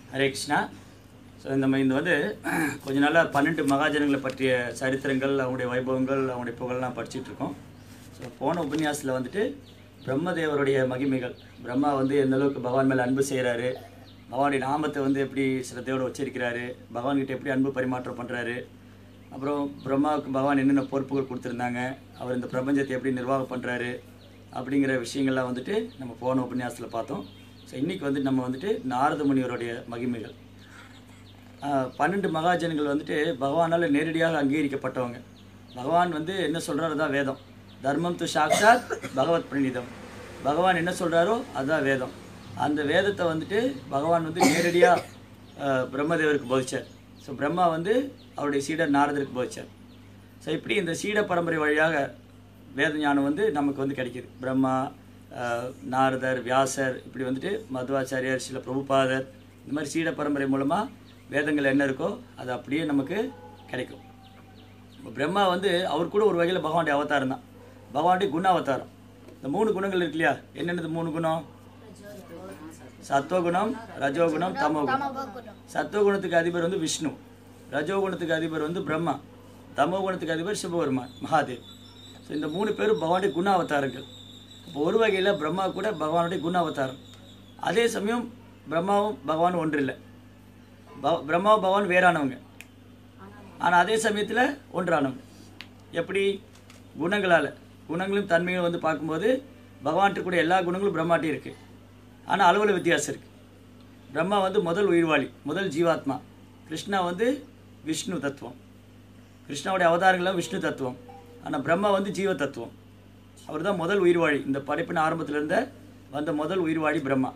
Hare Krishna so நம்ம இந்த வந்து கொஞ்ச நாளாக பன்னெண்டு மகாஜனங்களை பற்றிய சரித்திரங்கள் அவங்களுடைய வைபவங்கள் அவங்களுடைய புகழெல்லாம் படிச்சுட்டு இருக்கோம் ஸோ போன உபன்யாசத்தில் வந்துட்டு பிரம்மதேவருடைய மகிமைகள் பிரம்மா வந்து எந்த அளவுக்கு பகவான் மேலே அன்பு செய்கிறாரு பகவானுடைய நாமத்தை வந்து எப்படி சிரத்தையோடு உச்சரிக்கிறாரு பகவான்கிட்ட எப்படி அன்பு பரிமாற்றம் பண்ணுறாரு அப்புறம் பிரம்மாவுக்கு பகவான் என்னென்ன பொறுப்புகள் கொடுத்துருந்தாங்க அவர் இந்த பிரபஞ்சத்தை எப்படி நிர்வாகம் பண்ணுறாரு அப்படிங்கிற விஷயங்கள்லாம் வந்துட்டு நம்ம போன உபன்யாசத்தில் பார்த்தோம் ஸோ இன்றைக்கி வந்து நம்ம வந்துட்டு நாரத முனிவருடைய மகிமைகள் ஆஹ் பன்னெண்டு மகாஜனங்கள் வந்துட்டு பகவானால் நேரடியாக அங்கீகரிக்கப்பட்டவங்க பகவான் வந்து என்ன சொல்கிறாரோ அதான் வேதம் தர்மம் து சாக்ஷாத் பகவத் பிரணீதம் பகவான் என்ன சொல்கிறாரோ அதுதான் வேதம் அந்த வேதத்தை வந்துட்டு பகவான் வந்து நேரடியாக பிரம்மதேவருக்கு போதிச்சார் ஸோ பிரம்மா வந்து அவருடைய சீடர் நாரதருக்கு போதிச்சார் ஸோ இப்படி இந்த சீட பரம்பரை வழியாக வேத ஞானம் வந்து நமக்கு வந்து கிடைக்கிது பிரம்மா ஆஹ், நாரதர் வியாசர் இப்படி வந்துட்டு மதுவாச்சாரியார் சில பிரபுபாதர் இந்த மாதிரி சீட பரம்பரை மூலமாக வேதங்கள் என்ன இருக்கோ அது அப்படியே நமக்கு கிடைக்கும் இப்போ பிரம்மா வந்து அவர் கூட ஒரு வகையில் பகவானுடைய அவதாரம் தான் பகவானுடைய குண அவதாரம் இந்த மூணு குணங்கள் இருக்கு இல்லையா என்னென்னது மூணு குணம் சத்வகுணம் ரஜோகுணம் தமோகுணம் சத்வகுணத்துக்கு அதிபர் வந்து விஷ்ணு ரஜோகுணத்துக்கு அதிபர் வந்து பிரம்மா தமோகுணத்துக்கு அதிபர் சிவபெருமான் மகாதேவ் ஸோ இந்த மூணு பேரும் பகவானுடைய குண அவதாரங்கள் இப்போ ஒரு வகையில் பிரம்மா கூட பகவானுடைய குண அவதாரம் அதே சமயம் பிரம்மாவும் பகவானும் ஒன்று இல்லை ப- பிரம்மாவும் பகவான் வேறானவங்க ஆனால் அதே சமயத்தில் ஒன்றானவங்க எப்படி குணங்களால் குணங்களும் தன்மையும் வந்து பார்க்கும்போது பகவான்கிட்ட கூட எல்லா குணங்களும் பிரம்மாட்டையும் இருக்குது ஆனால் அளவில் வித்தியாசம் இருக்குது பிரம்மா வந்து முதல் உயிர்வாளி முதல் ஜீவாத்மா கிருஷ்ணா வந்து விஷ்ணு தத்துவம் கிருஷ்ணாவுடைய அவதாரங்கள்லாம் விஷ்ணு தத்துவம் ஆனால் பிரம்மா வந்து ஜீவ தத்துவம் அவர் தான் முதல் உயிர்வாழி இந்த படைப்பின் ஆரம்பத்தில் இருந்த வந்த முதல் உயிர்வாழி பிரம்மா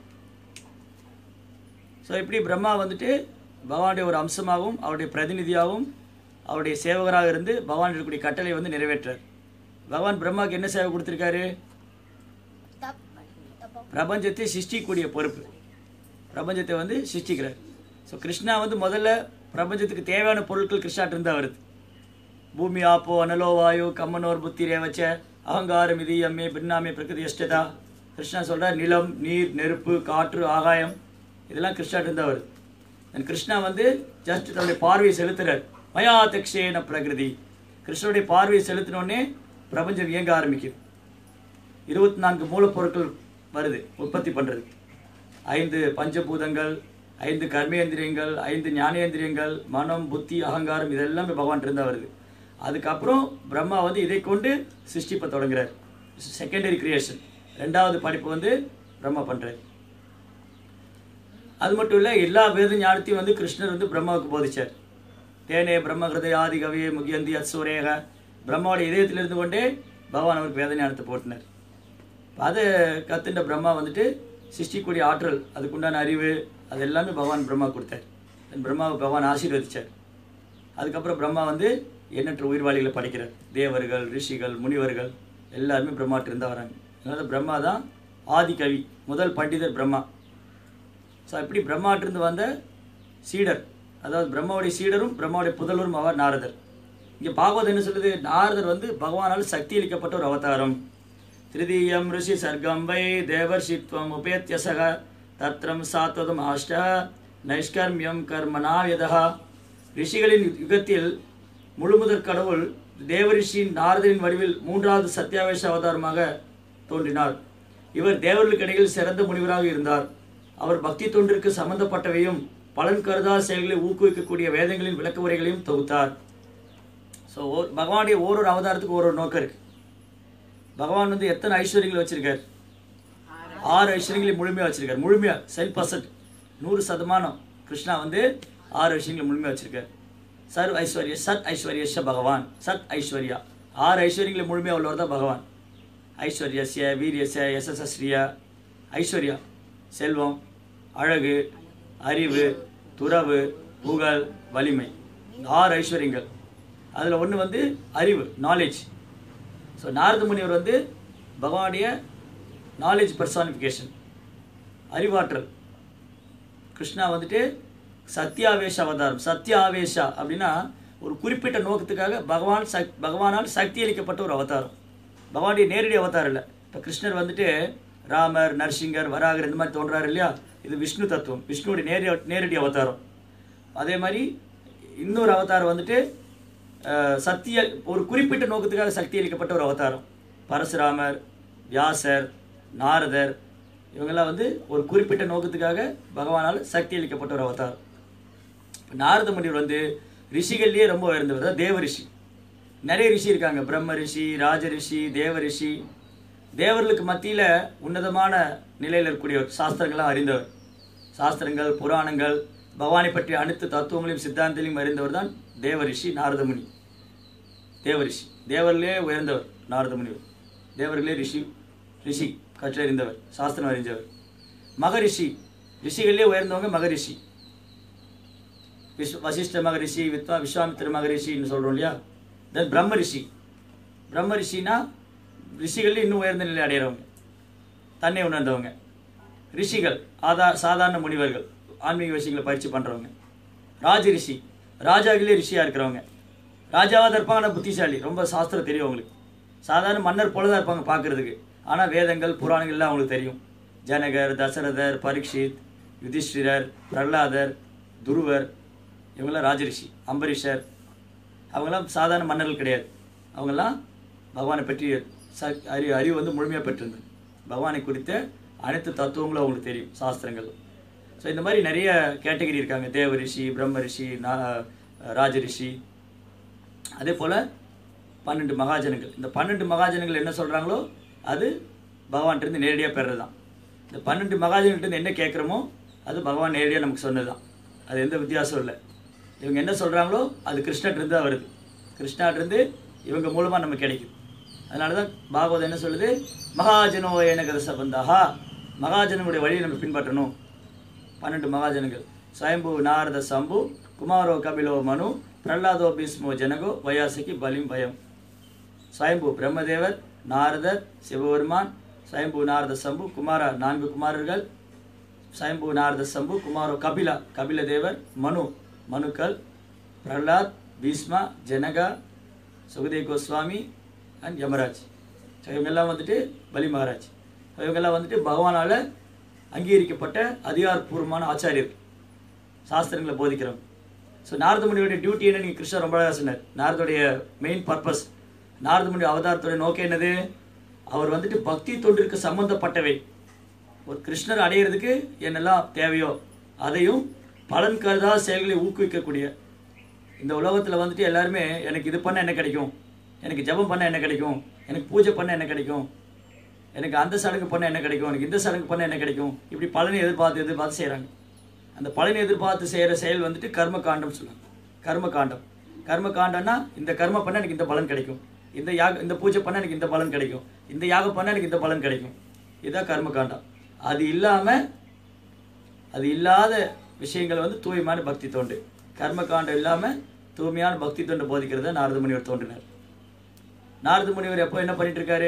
ஸோ இப்படி பிரம்மா வந்துட்டு பகவானுடைய ஒரு அம்சமாகவும் அவருடைய பிரதிநிதியாகவும் அவருடைய சேவகராக இருந்து பகவான் இருக்கக்கூடிய கட்டளை வந்து நிறைவேற்றார் பகவான் பிரம்மாவுக்கு என்ன சேவை கொடுத்துருக்காரு பிரபஞ்சத்தை சிருஷ்டிக்கக்கூடிய பொறுப்பு பிரபஞ்சத்தை வந்து சிருஷ்டிக்கிறார் ஸோ கிருஷ்ணா வந்து முதல்ல பிரபஞ்சத்துக்கு தேவையான பொருட்கள் கிருஷ்ணாட்டு இருந்து வருது பூமி ஆப்போ அனலோ வாயு கம்மனோர் புத்தி ரேவச்ச அகங்காரம் இது எம்மே பின்னாமே பிரகிருதி எஷ்டதா கிருஷ்ணா சொல்றார் நிலம் நீர் நெருப்பு காற்று ஆகாயம் இதெல்லாம் கிருஷ்ணாட்டு இருந்தா வருது And கிருஷ்ணா வந்து ஜஸ்ட் தன்னுடைய பார்வையை செலுத்துறார் மயா தக்ஷேன பிரகிருதி கிருஷ்ணனுடைய பார்வையை செலுத்தினோடனே பிரபஞ்சம் இயங்க ஆரம்பிக்குது இருபத்தி நான்கு மூலப்பொருட்கள் வருது உற்பத்தி பண்ணுறது ஐந்து பஞ்சபூதங்கள் ஐந்து கர்மேந்திரியங்கள் ஐந்து ஞானேந்திரியங்கள் மனம் புத்தி அகங்காரம் இதெல்லாமே பகவான் இருந்தா வருது அதுக்கப்புறம் பிரம்மா வந்து இதை கொண்டு சிருஷ்டிப்ப தொடங்குறார் செகண்டரி கிரியேஷன் ரெண்டாவது படைப்பு வந்து பிரம்மா பண்றாரு அது மட்டும் இல்லை எல்லா வேத ஞானத்தையும் வந்து கிருஷ்ணர் வந்து பிரம்மாவுக்கு போதிச்சார் தேனே பிரம்ம ஹிருதயாதி கவியே முகியந்தி அசுரேக பிரம்மாவுடைய இதயத்தில் இருந்து கொண்டே பகவான் அவருக்கு வேத ஞானத்தை போட்டினார் அதை கத்துண்ட பிரம்மா வந்துட்டு சிருஷ்டிக்கூடிய ஆற்றல் அதுக்குண்டான அறிவு அது எல்லாமே பகவான் பிரம்மா கொடுத்தார் தென் பிரம்மாவை பகவான் ஆசீர்வதிச்சார் அதுக்கப்புறம் பிரம்மா வந்து எண்ணற்ற உயிர்வாளிகளை படைக்கிறார் தேவர்கள் ரிஷிகள் முனிவர்கள் எல்லாருமே பிரம்மாட்டு இருந்தா வராங்க அதனால பிரம்மா தான் ஆதிகவி முதல் பண்டிதர் பிரம்மா ஸோ இப்படி பிரம்மாட்டிருந்து வந்த சீடர் அதாவது பிரம்மாவுடைய சீடரும் பிரம்மாவுடைய புதல்வரும் அவர் நாரதர் இங்கே பாகவத் என்ன சொல்லுது நாரதர் வந்து பகவானால் சக்தி அளிக்கப்பட்ட ஒரு அவதாரம் திருதீயம் ரிஷி சர்க்கம் வை தேவர்ஷித்வம் உபேத்தியசக தத்ரம் சாத்வதம் ஆஷ்ட நைஷ்கர்மியம் கர்மனாவியதா ரிஷிகளின் யுகத்தில் முழுமுதற் கடவுள் தேவரிஷியின் நாரதரின் வடிவில் மூன்றாவது சத்தியாவேஷ அவதாரமாக தோன்றினார் இவர் தேவர்களுக்கு இடையில் சிறந்த முனிவராக இருந்தார் அவர் பக்தி தொண்டிற்கு சம்பந்தப்பட்டவையும் பலன் கருதா செயல்களை ஊக்குவிக்கக்கூடிய வேதங்களின் விளக்க உரைகளையும் தொகுத்தார் ஸோ பகவானுடைய ஓரொரு அவதாரத்துக்கு ஒரு ஒரு நோக்கம் இருக்கு பகவான் வந்து எத்தனை ஐஸ்வர்யங்கள் வச்சிருக்கார் ஆறு ஐஸ்வர்யங்களை முழுமையாக வச்சிருக்கார் முழுமையாக சென் பர்சன்ட் நூறு சதமானம் கிருஷ்ணா வந்து ஆறு விஷயங்களை முழுமையாக வச்சிருக்கார் சர்வ் ஐஸ்வர்ய சத் ஐஸ்வர்யஷ பகவான் சத் ஐஸ்வர்யா ஆறு ஐஸ்வர்யங்களை முழுமையாக உள்ளவர் தான் பகவான் ஐஸ்வர்யஸ்ய வீரியஸ்ய யசஸ்ரீயா ஐஸ்வர்யா செல்வம் அழகு அறிவு துறவு புகழ் வலிமை இந்த ஆறு ஐஸ்வர்யங்கள் அதில் ஒன்று வந்து அறிவு நாலேஜ் ஸோ நாரத முனிவர் வந்து பகவானுடைய நாலேஜ் பர்சானிஃபிகேஷன் அறிவாற்றல் கிருஷ்ணா வந்துட்டு சத்யாவேஷ அவதாரம் சத்ய ஆவேஷா அப்படின்னா ஒரு குறிப்பிட்ட நோக்கத்துக்காக பகவான் சக் பகவானால் சக்தி அளிக்கப்பட்ட ஒரு அவதாரம் பகவானுடைய நேரடி அவதாரம் இல்லை இப்போ கிருஷ்ணர் வந்துட்டு ராமர் நரசிங்கர் வராகர் இந்த மாதிரி தோன்றாரு இல்லையா இது விஷ்ணு தத்துவம் விஷ்ணுவுடைய நேரடி நேரடி அவதாரம் அதே மாதிரி இன்னொரு அவதாரம் வந்துட்டு அஹ், சத்திய ஒரு குறிப்பிட்ட நோக்கத்துக்காக சக்தி அளிக்கப்பட்ட ஒரு அவதாரம் பரசுராமர் வியாசர் நாரதர் இவங்கெல்லாம் வந்து ஒரு குறிப்பிட்ட நோக்கத்துக்காக பகவானால் சக்தி அளிக்கப்பட்ட ஒரு அவதாரம் இப்ப நாரத முனிவர் வந்து ரிஷிகள்லேயே ரொம்ப உயர்ந்தவர் தான் தேவ ரிஷி நிறைய ரிஷி இருக்காங்க பிரம்ம ரிஷி ராஜ ரிஷி தேவ ரிஷி தேவர்களுக்கு மத்தியில் உன்னதமான நிலையில் இருக்கக்கூடிய சாஸ்திரங்களாம் அறிந்தவர் சாஸ்திரங்கள் புராணங்கள் பகவானை பற்றிய அனைத்து தத்துவங்களையும் சித்தாந்தங்களையும் அறிந்தவர் தான் தேவ ரிஷி நாரதமுனி தேவ ரிஷி தேவர்களே உயர்ந்தவர் நாரத முனிவர் தேவர்களே ரிஷி ரிஷி கற்றறிந்தவர் சாஸ்திரம் அறிஞ்சவர் மகரிஷி ரிஷிகளே உயர்ந்தவங்க மகரிஷி விஸ்வ வசிஷ்ட மகரிஷி வித்வா விஸ்வாமித்திர மகரிஷின்னு சொல்கிறோம் இல்லையா தென் பிரம்ம ரிஷி பிரம்ம ரிஷினா ரிஷிகள் இன்னும் உயர்ந்த நிலை அடைகிறவங்க தன்னை உணர்ந்தவங்க ரிஷிகள் ஆதா சாதாரண முனிவர்கள் ஆன்மீக விஷயங்களை பயிற்சி பண்ணுறவங்க ராஜ ரிஷி ராஜாக்களே ரிஷியாக இருக்கிறவங்க ராஜாவாக தான் இருப்பாங்க ஆனால் புத்திசாலி ரொம்ப சாஸ்திரம் தெரியும் அவங்களுக்கு சாதாரண மன்னர் போல தான் இருப்பாங்க பார்க்குறதுக்கு ஆனால் வேதங்கள் புராணங்கள்லாம் அவங்களுக்கு தெரியும் ஜனகர் தசரதர் பரீட்சித் யுதிஷ்டிரர் பிரகலாதர் துருவர் இவங்கெல்லாம் ராஜரிஷி அம்பரீஷர் அவங்கெல்லாம் சாதாரண மன்னர்கள் கிடையாது அவங்கெல்லாம் பகவானை பற்றி ச அறி அறிவு வந்து முழுமையாக பெற்றிருந்தது பகவானை குறித்த அனைத்து தத்துவங்களும் அவங்களுக்கு தெரியும் சாஸ்திரங்கள் ஸோ இந்த மாதிரி நிறைய கேட்டகரி இருக்காங்க தேவ ரிஷி பிரம்ம ரிஷி நா ராஜ ரிஷி அதே போல் பன்னெண்டு மகாஜனங்கள் இந்த பன்னெண்டு மகாஜனங்கள் என்ன சொல்கிறாங்களோ அது பகவான்கிட்டருந்து நேரடியாக பெறது தான் இந்த பன்னெண்டு மகாஜனங்கள்ட்ட என்ன கேட்குறோமோ அது பகவான் நேரடியாக நமக்கு சொன்னது தான் அது எந்த வித்தியாசம் இல்லை இவங்க என்ன சொல்கிறாங்களோ அது கிருஷ்ணர்கிட்டருந்து தான் வருது கிருஷ்ணாட்டிருந்து இவங்க மூலமாக நமக்கு கிடைக்குது அதனால தான் பாகவதம் என்ன சொல்லுது மகாஜனோ எனகத சபந்தாஹா மகாஜனங்களுடைய வழியை நம்ம பின்பற்றணும் பன்னெண்டு மகாஜனங்கள் ஸ்வயம்பு நாரத சம்பு குமாரோ கபிலோ மனு பிரஹ்லாதோ பீஸ்மோ ஜனகோ வயாசகி பலிம் பயம் ஸ்வயம்பு பிரம்மதேவர் நாரதர் சிவபெருமான் ஸ்வயம்பு நாரத சம்பு குமாரா நான்கு குமாரர்கள் ஸ்வயம்பு நாரத சம்பு குமாரோ கபிலா கபில தேவர் மனு மனுக்கள் பிரஹ்லாத் பீஸ்மா ஜனகா சுகதேவ் கோஸ்வாமி அண்ட் யமராஜ் ஸோ இவங்கெல்லாம் வந்துட்டு பலி மகாராஜ் ஸோ இவங்கெல்லாம் வந்துட்டு பகவானால் அங்கீகரிக்கப்பட்ட அதிகாரப்பூர்வமான ஆச்சாரியர் சாஸ்திரங்களை போதிக்கிறவங்க ஸோ நாரதமுனியோட டியூட்டி என்ன நீங்கள் கிருஷ்ணர் ரொம்ப அழகாக சொன்னார் நாரதுடைய மெயின் பர்பஸ் நாரதமுனி அவதாரத்துடைய நோக்கம் என்னது அவர் வந்துட்டு பக்தி தொண்டிற்கு சம்பந்தப்பட்டவை ஒரு கிருஷ்ணர் அடையிறதுக்கு என்னெல்லாம் தேவையோ அதையும் பலன் கருதா செயல்களை ஊக்குவிக்கக்கூடிய இந்த உலகத்தில் வந்துட்டு எல்லாருமே எனக்கு இது பண்ண என்ன கிடைக்கும் எனக்கு ஜெபம் பண்ண என்ன கிடைக்கும் எனக்கு பூஜை பண்ண என்ன கிடைக்கும் எனக்கு அந்த சடங்கு பண்ண என்ன கிடைக்கும் எனக்கு இந்த சடங்கு பண்ண என்ன கிடைக்கும் இப்படி பலனை எதிர்பார்த்து எதிர்பார்த்து செய்கிறாங்க அந்த பலனை எதிர்பார்த்து செய்கிற செயல் வந்துட்டு கர்ம காண்டம் சொல்லுவாங்க கர்ம காண்டம் கர்ம காண்டம்னா இந்த கர்ம பண்ண எனக்கு இந்த பலன் கிடைக்கும் இந்த யாக இந்த பூஜை பண்ண எனக்கு இந்த பலன் கிடைக்கும் இந்த யாகம் பண்ண எனக்கு இந்த பலன் கிடைக்கும் இதுதான் கர்ம காண்டம் அது இல்லாமல் அது இல்லாத விஷயங்கள் வந்து தூய்மையான பக்தி தொண்டு கர்ம காண்டம் இல்லாமல் தூய்மையான பக்தி தொண்டு போதிக்கிறத நாரத முனிவர் தோன்றினார் நாரத முனிவர் எப்போ என்ன பண்ணிட்டு இருக்காரு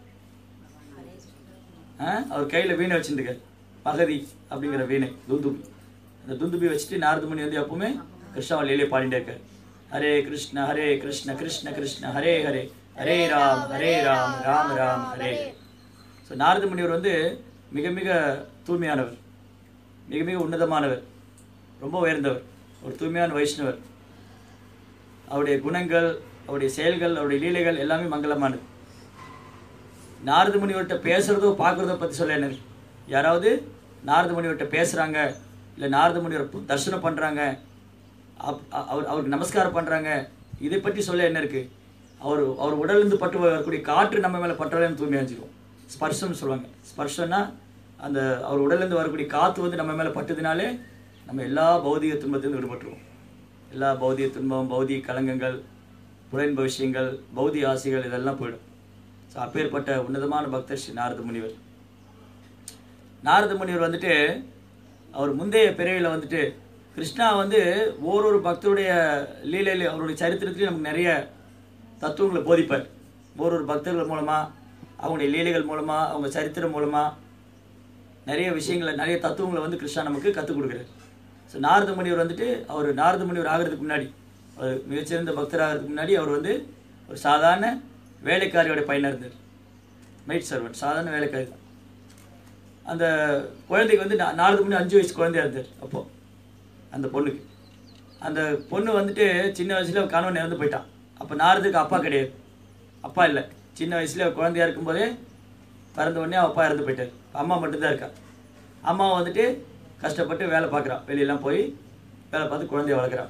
ஆ? அவர் கையில் வீணை வச்சுருக்காரு பகதி அப்படிங்கிற வீணை துந்துபி அந்த துந்துபி வச்சுட்டு நாரத முனி வந்து எப்பவுமே கிருஷ்ணாவை லீலையை பாடிட்டே இருக்காரு ஹரே கிருஷ்ண ஹரே கிருஷ்ண கிருஷ்ண கிருஷ்ண ஹரே ஹரே ஹரே ராம் ஹரே ராம் ராம் ராம் ஹரே ஸோ நாரத முனிவர் வந்து மிக மிக தூய்மையானவர் மிக மிக உன்னதமானவர் ரொம்ப உயர்ந்தவர் ஒரு தூய்மையான வைஷ்ணவர் அவருடைய குணங்கள் அவருடைய செயல்கள் அவருடைய லீலைகள் எல்லாமே மங்களமானது நாரத முனிவர்கிட்ட பேசுறதோ பார்க்குறதோ பற்றி சொல்ல என்ன இருக்கு? யாராவது நாரத முனிவர்கிட்ட பேசுகிறாங்க இல்லை நாரத முனிவர் பு- தரிசனம் பண்ணுறாங்க அப் அ- அவர் அவருக்கு நமஸ்காரம் பண்ணுறாங்க இதை பற்றி சொல்ல என்ன இருக்குது அவர் அவர் உடலிருந்து பட்டு வரக்கூடிய காற்று நம்ம மேலே பட்டாலும் தூய்மையாக வச்சுருவோம் ஸ்பர்ஷம்னு சொல்லுவாங்க ஸ்பர்ஷம்னா அந்த அவர் உடல்லேருந்து வரக்கூடிய காற்று வந்து நம்ம மேலே பட்டதுனாலே நம்ம எல்லா பௌதிக துன்பத்திலிருந்து விடுபட்டுருவோம் எல்லா பௌதிக துன்பம் பௌதிக கலங்கங்கள் புலன்ப விஷயங்கள் பௌதிக ஆசைகள் இதெல்லாம் போயிடும் ஸோ அப்பேற்பட்ட உன்னதமான பக்தர் ஸ்ரீ நாரத முனிவர் நாரத முனிவர் வந்துட்டு அவர் முந்தைய பிறவியில் வந்துட்டு கிருஷ்ணா வந்து ஓரொரு பக்தருடைய லீலையில அவருடைய சரித்திரத்திலையும் நமக்கு நிறைய தத்துவங்களை போதிப்பார் ஓரொரு பக்தர்கள் மூலமாக அவங்களுடைய லீலைகள் மூலமாக அவங்க சரித்திரம் மூலமாக நிறைய விஷயங்களை நிறைய தத்துவங்களை வந்து கிருஷ்ணா நமக்கு கற்றுக் கொடுக்குறாரு ஸோ நாரத முனிவர் வந்துட்டு அவர் நாரத முனிவர் ஆகிறதுக்கு முன்னாடி அவர் மிகச்சிறந்த பக்தர் ஆகிறதுக்கு முன்னாடி அவர் வந்து ஒரு சாதாரண வேலைக்காரியோட பையனாக இருந்தார் மெய்ட் சர்வெண்ட் சாதாரண வேலைக்காரி தான் அந்த குழந்தைக்கு வந்து நா- நாலுக்கு முன்னாடி அஞ்சு வயசு குழந்தையா இருந்தார் அப்போ அந்த பொண்ணுக்கு அந்த பொண்ணு வந்துட்டு சின்ன வயசுல கணவன் இறந்து போயிட்டான் அப்போ நாரதுக்கு அப்பா கிடையாது அப்பா இல்லை சின்ன வயசுல குழந்தையா இருக்கும்போதே பிறந்த உடனே அவ அப்பா இறந்து போயிட்டார் அம்மா மட்டும்தான் இருக்கா அம்மா வந்துட்டு கஷ்டப்பட்டு வேலை பார்க்குறா வெளியெல்லாம் போய் வேலை பார்த்து குழந்தைய வளர்க்குறா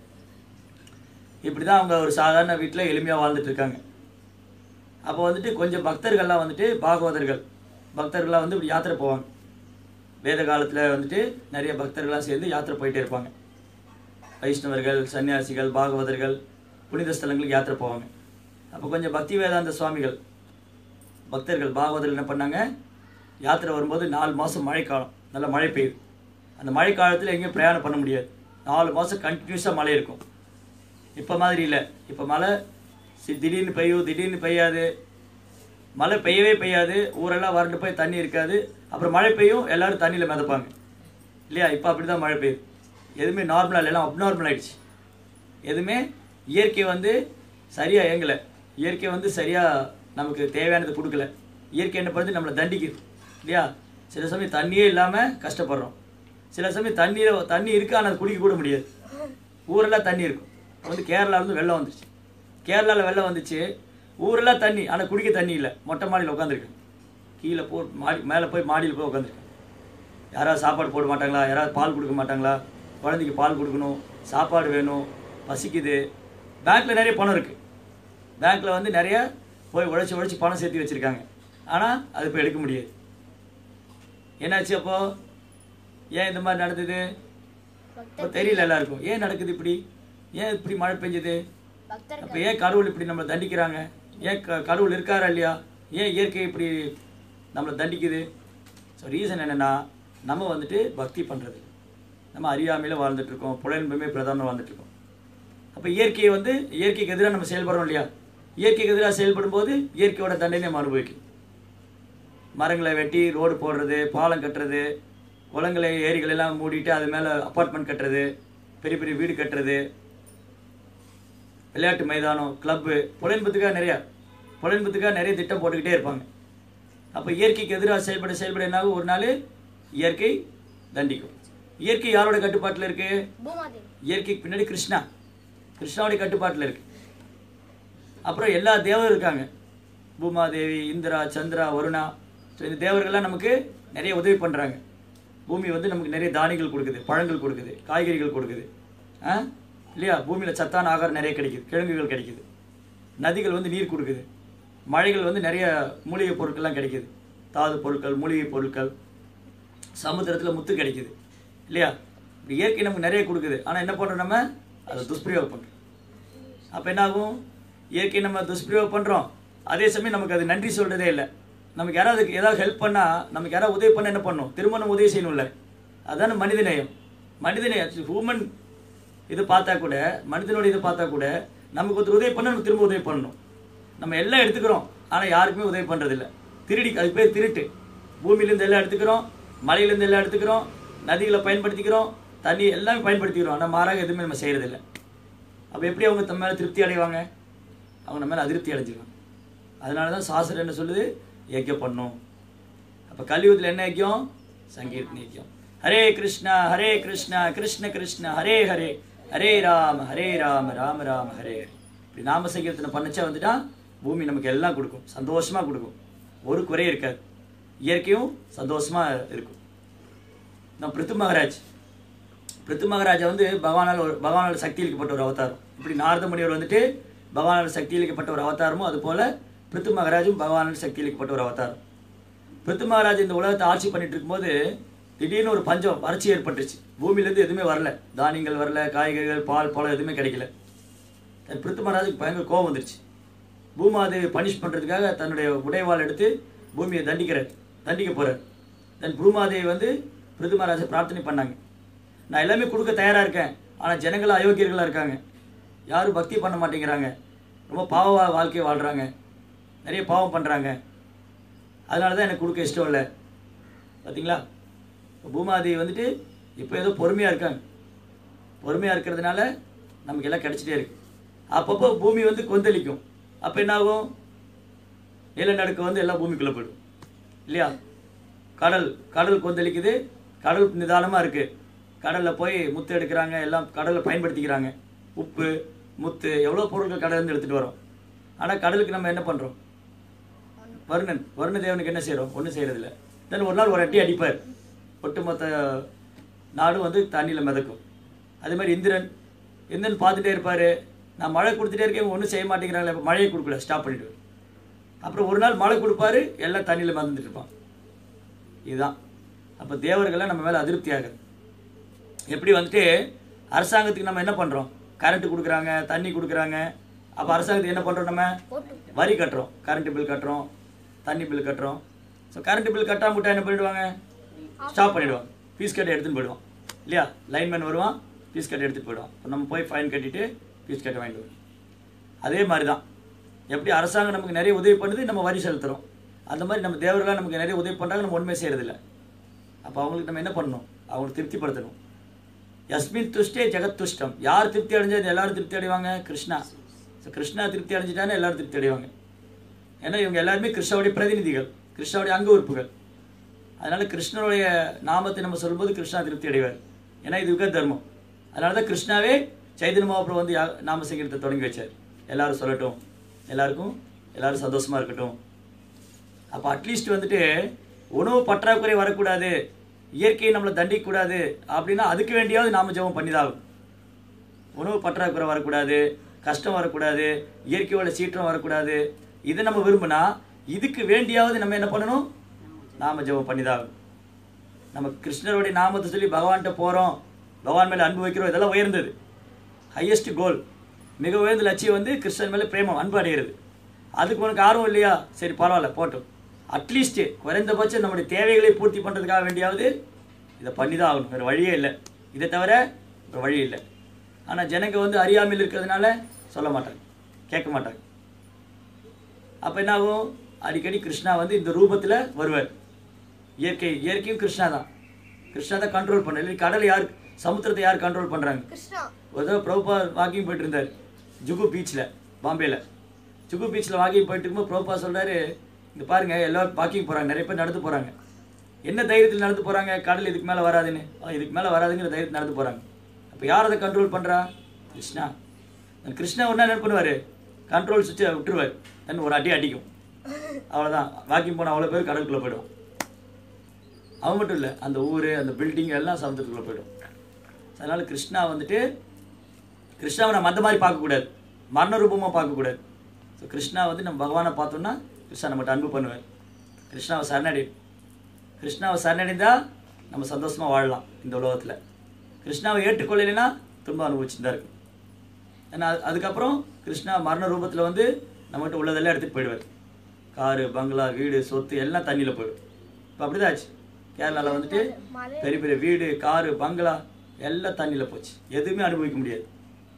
இப்படி தான் அவங்க ஒரு சாதாரண வீட்டில் எளிமையாக வாழ்ந்துட்டு இருக்காங்க அப்போ வந்துட்டு கொஞ்சம் பக்தர்கள்லாம் வந்துட்டு பாகவதர்கள் பக்தர்கள்லாம் வந்து இப்படி யாத்திரை போவாங்க வேத காலத்தில் வந்துட்டு நிறைய பக்தர்கள்லாம் சேர்ந்து யாத்திரை போயிட்டே இருப்பாங்க வைஷ்ணவர்கள் சன்னியாசிகள் பாகவதர்கள் புனித ஸ்தலங்களுக்கு யாத்திரை போவாங்க அப்போ கொஞ்சம் பக்தி வேதாந்த சுவாமிகள் பக்தர்கள் பாகவதர்கள் என்ன பண்ணாங்க யாத்திரை வரும்போது நாலு மாதம் மழைக்காலம் நல்ல மழை பெய்யுது அந்த மழை காலத்தில் எங்கேயும் பிரயாணம் பண்ண முடியாது நாலு மாதம் கண்டினியூஸாக மழை இருக்கும் இப்போ மாதிரி இல்லை இப்போ மழை சி- திடீர்னு பெய்யும் திடீர்னு பெய்யாது மழை பெய்யவே பெய்யாது ஊரெல்லாம் வறண்டு போய் தண்ணி இருக்காது அப்புறம் மழை பெய்யும் எல்லாரும் தண்ணியில் மிதப்பாங்க இல்லையா இப்போ அப்படி தான் மழை பெய்யுது எதுவுமே நார்மலாக இல்லை எல்லாம் அப்நார்மல் ஆயிடுச்சு எதுவுமே இயற்கை வந்து சரியாக இயங்கலை இயற்கை வந்து சரியாக நமக்கு தேவையானது கொடுக்கல இயற்கை என்ன பண்ணுது நம்மளை தண்டிக்குது இல்லையா சில சமயம் தண்ணியே இல்லாமல் கஷ்டப்படுறோம் சில சமயம் தண்ணியில் தண்ணி இருக்கு ஆனால் அது குடிக்க கூட முடியாது ஊரெல்லாம் தண்ணி இருக்கும் இப்போ வந்து கேரளா இருந்து வெள்ளம் வந்துச்சு கேரளாவில் வெள்ளம் வந்துச்சு ஊரெல்லாம் தண்ணி ஆனால் குடிக்க தண்ணி இல்லை மொட்டை மாடியில் உட்காந்துருக்கேன் கீழே போ மாடி மேலே போய் மாடியில் போய் உட்காந்துருக்கேன் யாராவது சாப்பாடு போட மாட்டாங்களா யாராவது பால் கொடுக்க மாட்டாங்களா குழந்தைக்கு பால் கொடுக்கணும் சாப்பாடு வேணும் பசிக்குது பேங்க்கில் நிறைய பணம் இருக்குது பேங்க்கில் வந்து நிறைய போய் உழைச்சி உழைச்சி பணம் சேர்த்து வச்சுருக்காங்க ஆனால் அது இப்போ எடுக்க முடியாது என்னாச்சு அப்போ ஏன் இந்த மாதிரி நடந்தது இப்போ தெரியல எல்லாருக்கும் ஏன் நடக்குது இப்படி ஏன் இப்படி மழை பெஞ்சது பக்தர்கள் அப்போ ஏன் கடவுள் இப்படி நம்மளை தண்டிக்கிறாங்க ஏன் க கடவுள் இருக்காரா இல்லையா ஏன் இயற்கை இப்படி நம்மளை தண்டிக்குது ஸோ ரீசன் என்னென்னா நம்ம வந்துட்டு பக்தி பண்ணுறது நம்ம அறியாமையில் வாழ்ந்துட்டு இருக்கோம் புலன்பமே பிரதானம் வாழ்ந்துட்டு இருக்கோம் அப்போ இயற்கையை வந்து இயற்கைக்கு எதிராக நம்ம செயல்படுறோம் இல்லையா இயற்கைக்கு எதிராக செயல்படும் போது இயற்கையோட தண்டனை நம்ம அனுபவிக்கும் மரங்களை வெட்டி ரோடு போடுறது பாலம் கட்டுறது குளங்களை ஏரிகள் எல்லாம் மூடிட்டு அது மேலே அப்பார்ட்மெண்ட் கட்டுறது பெரிய பெரிய வீடு கட்டுறது விளையாட்டு மைதானம் கிளப்பு புலன்பத்துக்காக நிறையா புலன்பத்துக்காக நிறைய திட்டம் போட்டுக்கிட்டே இருப்பாங்க அப்போ இயற்கைக்கு எதிராக செயல்பட செயல்பட என்னாகும் ஒரு நாள் இயற்கை தண்டிக்கும் இயற்கை யாரோட கட்டுப்பாட்டில் இருக்கு பூமாதேவி இயற்கைக்கு பின்னாடி கிருஷ்ணா கிருஷ்ணாவுடைய கட்டுப்பாட்டில் இருக்கு அப்புறம் எல்லா தேவரும் இருக்காங்க பூமாதேவி இந்திரா சந்திரா வருணா ஸோ இந்த தேவர்கள்லாம் நமக்கு நிறைய உதவி பண்ணுறாங்க பூமி வந்து நமக்கு நிறைய தானியங்கள் கொடுக்குது பழங்கள் கொடுக்குது காய்கறிகள் கொடுக்குது ஆ இல்லையா பூமியில் சத்தான ஆகாரம் நிறைய கிடைக்குது கிழங்குகள் கிடைக்குது நதிகள் வந்து நீர் கொடுக்குது மழைகள் வந்து நிறைய மூலிகை பொருட்கள்லாம் கிடைக்குது தாது பொருட்கள் மூலிகை பொருட்கள் சமுத்திரத்தில் முத்து கிடைக்குது இல்லையா இப்படி இயற்கை நமக்கு நிறைய கொடுக்குது ஆனால் என்ன பண்ணுறோம் நம்ம அதை துஷ்பிரயோகம் பண்ணுறோம் அப்போ என்ன ஆகும் இயற்கை நம்ம துஷ்பிரயோகம் பண்ணுறோம் அதே சமயம் நமக்கு அது நன்றி சொல்கிறதே இல்லை நமக்கு யாராவது ஏதாவது ஹெல்ப் பண்ணால் நமக்கு யாராவது உதவி பண்ண என்ன பண்ணணும் திரும்ப நம்ம உதவி செய்யணும்ல அதான மனிதநேயம் மனிதநேயம் ஹூமன் இது பார்த்தா கூட மனிதனோட இது பார்த்தா கூட நமக்கு ஒருத்தர் உதவி பண்ண நம்ம திரும்ப உதவி பண்ணணும் நம்ம எல்லாம் எடுத்துக்கிறோம் ஆனால் யாருக்குமே உதவி பண்ணுறதில்ல திருடி அது பேர் திருட்டு பூமியிலேருந்து எல்லாம் எடுத்துக்கிறோம் மலையிலேருந்து எல்லாம் எடுத்துக்கிறோம் நதிகளை பயன்படுத்திக்கிறோம் தண்ணி எல்லாமே பயன்படுத்திக்கிறோம் ஆனால் மாறாக எதுவுமே நம்ம செய்கிறதில்ல அப்போ எப்படி அவங்க தம் மேலே திருப்தி அடைவாங்க அவங்க நம்ம மேலே அதிருப்தி அடைஞ்சிருவாங்க அதனால தான் சாஸ்திரம் என்ன சொல்லுது யஜ்யம் பண்ணும் அப்போ கலியுகத்தில் என்ன யஜ்யம் சங்கீர்த்தன யஜ்யம் ஹரே கிருஷ்ணா ஹரே கிருஷ்ணா கிருஷ்ண கிருஷ்ண ஹரே ஹரே ஹரே ராம ஹரே ராம ராம ராம ஹரே ஹரே இப்படி நாம சங்கீர்த்தனை பண்ணச்சா வந்துட்டா பூமி நமக்கு எல்லாம் கொடுக்கும் சந்தோஷமா கொடுக்கும் ஒரு குறை இருக்காது இயற்கையும் சந்தோஷமா இருக்கும் நம்ம பிருத்து மகாராஜ் பிருத்து மகாராஜா வந்து பகவானால் ஒரு பகவானால் சக்தி அளிக்கப்பட்ட ஒரு அவதாரம் இப்படி நாரத முனிவர் வந்துட்டு பகவானால் சக்தி அளிக்கப்பட்ட ஒரு அவதாரமோ அதுபோல பிருத்து மகாராஜும் பகவானால் சக்தி அளிக்கப்பட்ட ஒரு அவதாரம் பிருத்து மகாராஜ் இந்த உலகத்தை ஆட்சி பண்ணிட்டு இருக்கும்போது திடீர்னு ஒரு பஞ்சம் வறட்சி ஏற்பட்டுச்சு பூமியிலேருந்து எதுவுமே வரல தானியங்கள் வரல காய்கறிகள் பால் பழம் எதுவுமே கிடைக்கல தன் பிருத்து மகாராஜுக்கு பயங்கர கோவம் வந்துருச்சு பூமாதேவி பனிஷ் பண்ணுறதுக்காக தன்னுடைய உடைவாள் எடுத்து பூமியை தண்டிக்கிறார் தண்டிக்க போகிறார் தென் பூமாதேவி வந்து பிருத்து மகாராஜை பிரார்த்தனை பண்ணாங்க நான் எல்லாமே கொடுக்க தயாராக இருக்கேன் ஆனால் ஜனங்கள் அயோக்கியர்களாக இருக்காங்க யாரும் பக்தி பண்ண மாட்டேங்கிறாங்க ரொம்ப பாவ வா- வாழ்க்கையை வாழ்கிறாங்க நிறைய பாவம் பண்ணுறாங்க அதனால தான் எனக்கு கொடுக்க இஷ்டம் இல்லை பார்த்தீங்களா இப்போ பூமாதேவி வந்துட்டு இப்போ ஏதோ பொறுமையாக இருக்காங்க பொறுமையாக இருக்கிறதுனால நமக்கு எல்லாம் கிடைச்சிட்டே இருக்கு அப்பப்போ பூமி வந்து கொந்தளிக்கும் அப்போ என்ன ஆகும் நிலநடுக்கம் வந்து எல்லாம் பூமிக்குள்ளே போயிடும் இல்லையா கடல் கடல் கொந்தளிக்குது கடல் நிதானமாக இருக்குது கடலில் போய் முத்து எடுக்கிறாங்க எல்லாம் கடலில் பயன்படுத்திக்கிறாங்க உப்பு முத்து எவ்வளோ பொருட்கள் கடல்லேருந்து எடுத்துகிட்டு வரோம் ஆனால் கடலுக்கு நம்ம என்ன பண்ணுறோம் வருணன் வருண தேவனுக்கு என்ன செய்கிறோம் ஒன்றும் செய்கிறதில்ல தென் ஒரு நாள் ஒரு அட்டி அடிப்பார் ஒட்டுமொத்த நாடும் வந்து தண்ணியில் மிதக்கும் அதே மாதிரி இந்திரன் இந்திரன் பார்த்துட்டே இருப்பார் நான் மழை கொடுத்துட்டே இருக்கேன் ஒன்றும் செய்ய மாட்டேங்கிறாங்களே அப்போ மழையை கொடுக்கல ஸ்டாப் பண்ணிட்டு அப்புறம் ஒரு நாள் மழை கொடுப்பாரு எல்லாம் தண்ணியில் மிதந்துட்டு இருப்பான் இதுதான் அப்போ தேவர்கள்லாம் நம்ம மேலே அதிருப்தி ஆகுது எப்படி வந்துட்டு அரசாங்கத்துக்கு நம்ம என்ன பண்ணுறோம் கரண்ட் கொடுக்குறாங்க தண்ணி கொடுக்குறாங்க அப்போ அரசாங்கத்துக்கு என்ன பண்ணுறோம் நம்ம வரி கட்டுறோம் கரண்ட் பில் கட்டுறோம் தண்ணி பில் கட்டுறோம் ஸோ கரண்ட் பில் கட்டாம விட்டா என்ன பண்ணிடுவாங்க ஸ்டாப் பண்ணிடுவாங்க ஃபீஸ் கட்ட எடுத்துன்னு போயிடுவான் இல்லையா லைன்மேன் வருவான் ஃபீஸ் கட்ட எடுத்துகிட்டு போயிடுவான் அப்போ நம்ம போய் ஃபைன் கட்டிட்டு ஃபீஸ் கட்ட வாங்கிட்டு வருவோம் அதே மாதிரி தான் எப்படி அரசாங்கம் நமக்கு நிறைய உதவி பண்ணுது நம்ம வரி செலுத்துகிறோம் அந்த மாதிரி நம்ம தேவர்களாக நமக்கு நிறைய உதவி பண்ணுறாங்க நம்ம ஒன்றுமே செய்கிறதில்ல அப்போ அவங்களுக்கு நம்ம என்ன பண்ணணும் அவங்களுக்கு திருப்திப்படுத்தணும் யஸ்மின் துஷ்டே ஜெகத் துஷ்டம் யார் திருப்தி அடைஞ்சா எல்லாரும் திருப்தி அடைவாங்க கிருஷ்ணா ஸோ கிருஷ்ணா திருப்தி அடைஞ்சிட்டானே எல்லாரும் திருப்தி அடைவாங்க ஏன்னா இவங்க எல்லாருமே கிருஷ்ணாவுடைய பிரதிநிதிகள் கிருஷ்ணாவுடைய அங்க உறுப்புகள் அதனால கிருஷ்ணனுடைய நாமத்தை நம்ம சொல்லும்போது கிருஷ்ணா திருப்தி அடைவார் ஏன்னா இது யுக தர்மம் அதனால தான் கிருஷ்ணாவே சைதன்ய மகாபுரம் வந்து யா- நாம சங்கீதத்தை தொடங்கி வச்சார் எல்லாரும் சொல்லட்டும் எல்லாருக்கும் எல்லாரும் சந்தோஷமா இருக்கட்டும் அப்போ அட்லீஸ்ட் வந்துட்டு உணவு பற்றாக்குறை வரக்கூடாது இயற்கையை நம்மளை தண்டிக்கக்கூடாது அப்படின்னா அதுக்கு வேண்டியாவது நாம ஜெபம் பண்ணிதாகும் உணவு பற்றாக்குறை வரக்கூடாது கஷ்டம் வரக்கூடாது இயற்கையோட சீற்றம் வரக்கூடாது இதை நம்ம விரும்பினா இதுக்கு வேண்டியாவது நம்ம என்ன பண்ணணும் நாம ஜெபம் பண்ணிதாகும் நம்ம கிருஷ்ணருடைய நாமத்தை சொல்லி பகவான்கிட்ட போகிறோம் பகவான் மேலே அன்பு வைக்கிறோம் இதெல்லாம் உயர்ந்தது ஹையஸ்ட் கோல் மிக உயர்ந்த லட்சியம் வந்து கிருஷ்ணன் மேலே பிரேமம் அன்பு அடைகிறது அதுக்கு உனக்கு ஆர்வம் இல்லையா சரி பரவாயில்ல போட்டும் அட்லீஸ்ட் குறைந்தபட்சம் நம்முடைய தேவைகளை பூர்த்தி பண்ணுறதுக்காக வேண்டியாவது இதை பண்ணி தான் ஆகணும் வேறு வழியே இல்லை இதை தவிர வேறு வழி இல்லை ஆனால் ஜனங்க வந்து அறியாமையில் இருக்கிறதுனால சொல்ல மாட்டாங்க கேட்க மாட்டாங்க அப்போ என்ன ஆகும் அடிக்கடி கிருஷ்ணா வந்து இந்த ரூபத்தில் வருவார் இயற்கை இயற்கையும் கிருஷ்ணா தான் கிருஷ்ணா தான் கண்ட்ரோல் பண்ண இல்லை கடலை யார் சமுத்திரத்தை யார் கண்ட்ரோல் பண்ணுறாங்க கிருஷ்ணா ஒரு தடவை பிரபுபா வாக்கிங் போயிட்டு இருந்தார் ஜுகு பீச்சில் பாம்பேல ஜுகு பீச்சில் வாக்கிங் போயிட்டு இருக்கும்போது பிரபுபா சொல்றாரு இங்க பாருங்க எல்லாரும் வாக்கிங் போறாங்க நிறைய பேர் நடந்து போறாங்க என்ன தைரியத்தில் நடந்து போறாங்க கடல் இதுக்கு மேலே வராதுன்னு ஆ, இதுக்கு மேலே வராதுங்கிற தைரியத்தில் நடந்து போறாங்க அப்போ யார் அதை கண்ட்ரோல் பண்றா கிருஷ்ணா அந்த கிருஷ்ணா ஒன்றா என்ன பண்ணுவார் கண்ட்ரோல் சுவிட்சை விட்டுருவார் தென் ஒரு அடி அடிக்கும் அவ்வளோதான் வாக்கிங் போன அவ்வளோ பேர் கடலுக்குள்ளே போயிடும் அவன் மட்டும் இல்லை அந்த ஊர் அந்த பில்டிங் எல்லாம் சமுத்திரத்துக்குள்ளே போயிடும் அதனால கிருஷ்ணா வந்துட்டு கிருஷ்ணாவை நம்ம அந்த மாதிரி பார்க்கக்கூடாது மரண ரூபமாக பார்க்கக்கூடாது ஸோ கிருஷ்ணா வந்து நம்ம பகவானை பார்த்தோம்னா கிருஷ்ணா நம்மகிட்ட அன்பு பண்ணுவார் கிருஷ்ணாவை சரணடை கிருஷ்ணாவை சரணடைந்தா நம்ம சந்தோஷமாக வாழலாம் இந்த உலகத்தில் கிருஷ்ணாவை ஏற்றுக்கொள்ளலைன்னா துன்பம் அனுபவிச்சுட்டு தான் இருக்கும் ஏன்னா அது- அதுக்கப்புறம் கிருஷ்ணா மரண ரூபத்தில் வந்து நம்மகிட்ட உள்ளதெல்லாம் எடுத்துகிட்டு போயிடுவார் காரு பங்களா வீடு சொத்து எல்லாம் தண்ணியில் போயிடும் இப்போ அப்படிதான் ஆச்சு கேரளாவில் வந்துட்டு பெரிய பெரிய வீடு காரு பங்களா எல்லாம் தண்ணியில் போச்சு எதுவுமே அனுபவிக்க முடியாது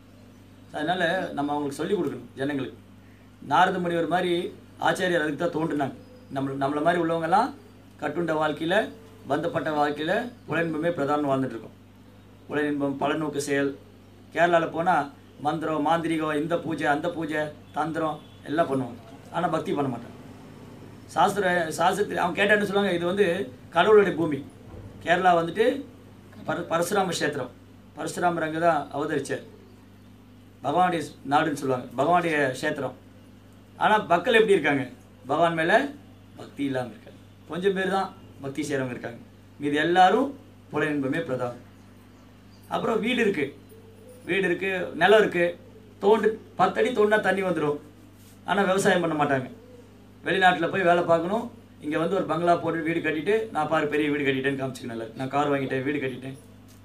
அதனால நம்ம அவங்களுக்கு சொல்லிக் கொடுக்கணும் ஜனங்களுக்கு நாரத முனிவர் மாதிரி ஆச்சாரியர் அதுக்கு தான் தோன்றுனாங்க நம்ம நம்மளை மாதிரி உள்ளவங்கெல்லாம் கட்டுண்ட வாழ்க்கையில் பந்தப்பட்ட வாழ்க்கையில் புலனின்பமே பிரதானம் வாழ்ந்துட்டு இருக்கோம் புலனின்பம் பலநோக்கு செயல் கேரளாவில் போனால் மந்திரம் மாந்திரிகம் இந்த பூஜை அந்த பூஜை தந்திரம் எல்லாம் பண்ணுவாங்க ஆனால் பக்தி பண்ண மாட்டாங்க சாஸ்திர சாஸ்திரத்தில் அவன் கேட்டான்னு சொல்லுவாங்க இது வந்து கடவுளுடைய பூமி கேரளா வந்துட்டு பர பரசுராம கஷேத்திரம் பரசுராமர் அங்கே தான் அவதரிச்சார் பகவானுடைய நாடுன்னு சொல்லுவாங்க பகவானுடைய கஷேத்திரம் ஆனால் மக்கள் எப்படி இருக்காங்க பகவான் மேலே பக்தி இல்லாமல் இருக்காங்க கொஞ்சம் பேர் தான் பக்தி செய்கிறவங்க இருக்காங்க மீது எல்லாரும் புல இன்பமே பிரதானம் அப்புறம் வீடு இருக்குது வீடு இருக்குது நிலம் இருக்குது தோண்டு பத்தடி தோண்டினா தண்ணி வந்துடும் ஆனால் விவசாயம் பண்ண மாட்டாங்க வெளிநாட்டில் போய் வேலை பார்க்கணும் இங்கே வந்து ஒரு பங்களா போட்டு வீடு கட்டிட்டு நான் பாரு பெரிய வீடு கட்டிட்டேன்னு காமிச்சிக்கணும் எல்லாரும். நான் கார் வாங்கிட்டேன் வீடு கட்டிட்டேன்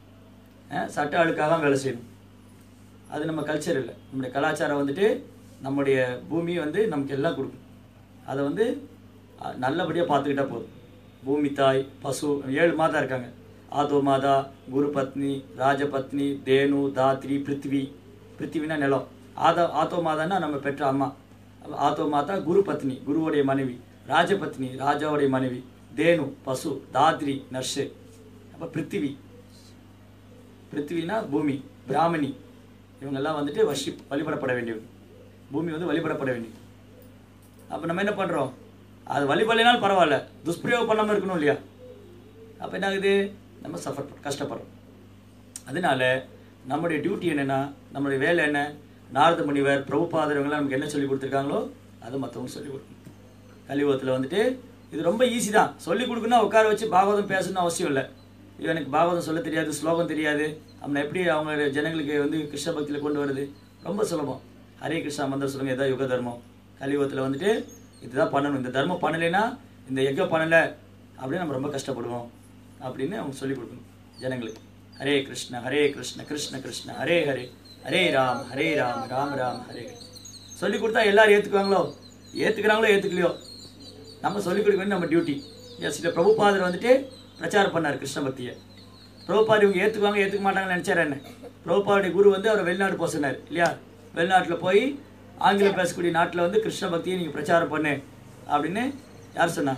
அஹ் சட்ட ஆளுக்காக வேலை செய்யணும் அது நம்ம கல்ச்சர் இல்லை நம்முடைய கலாச்சாரம் வந்துட்டு நம்முடைய பூமி வந்து நமக்கு எல்லாம் கொடுக்கும் அதை வந்து அஹ், நல்லபடியாக பார்த்துக்கிட்டா போதும் பூமி தாய் பசு ஏழு மாதா இருக்காங்க ஆதோ மாதா குரு பத்னி ராஜபத்னி தேனு தாத்ரி பிருத்வி பிருத்திவினா நிலம் ஆதா ஆத்தோ மாதான்னா நம்ம பெற்ற அம்மா ஆத்தோ மாதா குரு பத்னி குருவுடைய மனைவி ராஜபத்னி ராஜாவுடைய மனைவி தேனு பசு தாத்ரி நர்ஸு அப்போ பிருத்திவி பிருத்திவினா பூமி பிராமணி இவங்கெல்லாம் வந்துட்டு வஷி வழிபடப்பட வேண்டியவங்க பூமி வந்து வழிபடப்பட வேண்டியது அப்போ நம்ம என்ன பண்ணுறோம் அது வழிபடலைனாலும் பரவாயில்ல துஷ்பிரயோகம் பண்ணாமல் இருக்கணும் இல்லையா அப்போ என்ன ஆகுது நம்ம சஃபர் கஷ்டப்படுறோம் அதனால நம்முடைய டியூட்டி என்னன்னா நம்மளுடைய வேலை என்ன நாரத முனிவர் பிரபுபாதர் இவங்கெல்லாம் நமக்கு என்ன சொல்லி கொடுத்துருக்காங்களோ அதை மற்றவங்க சொல்லி கொடுக்கணும் கலியுகத்தில் வந்துட்டு இது ரொம்ப ஈஸி தான் சொல்லி கொடுக்கணும் உட்கார வச்சு பாகவதம் பேசணும்னு அவசியம் இல்லை இது எனக்கு பாகவதம் சொல்ல தெரியாது ஸ்லோகம் தெரியாது அவனை எப்படி அவங்க ஜனங்களுக்கு வந்து கிருஷ்ண பக்தியில் கொண்டு வருது ரொம்ப சுலபம் ஹரே கிருஷ்ணா மந்திரம் சொல்லுங்க இதான் யுக தர்மம் கலியுகத்தில் வந்துட்டு இதுதான் பண்ணணும் இந்த தர்மம் பண்ணலைன்னா இந்த யஜ்ஞம் பண்ணலை அப்படின்னு நம்ம ரொம்ப கஷ்டப்படுவோம் அப்படின்னு அவங்க சொல்லிக் கொடுக்கணும் ஜனங்களுக்கு ஹரே கிருஷ்ண ஹரே கிருஷ்ண கிருஷ்ண கிருஷ்ண ஹரே ஹரே ஹரே ராம் ஹரே ராம் ராம் ராம் ஹரே ஹரே சொல்லி கொடுத்தா எல்லாரும் ஏற்றுக்குவாங்களோ ஏற்றுக்கிறாங்களோ ஏற்றுக்கலையோ நம்ம சொல்லிக் கொடுக்க வேண்டிய நம்ம டியூட்டி எஸ் இல்லை பிரபுபாதர் வந்துட்டு பிரச்சாரம் பண்ணார் கிருஷ்ண பக்தியை பிரபுபாதர் இவங்க ஏற்றுக்குவாங்க ஏற்றுக்க மாட்டாங்கன்னு நினச்சார் என்ன பிரபுபாவுடைய குரு வந்து அவரை வெளிநாடு போக சொன்னார் இல்லையா வெளிநாட்டில் போய் ஆங்கிலம் பேசக்கூடிய நாட்டில் வந்து கிருஷ்ண பக்தியை நீங்கள் பிரச்சாரம் பண்ணு அப்படின்னு யார் சொன்னா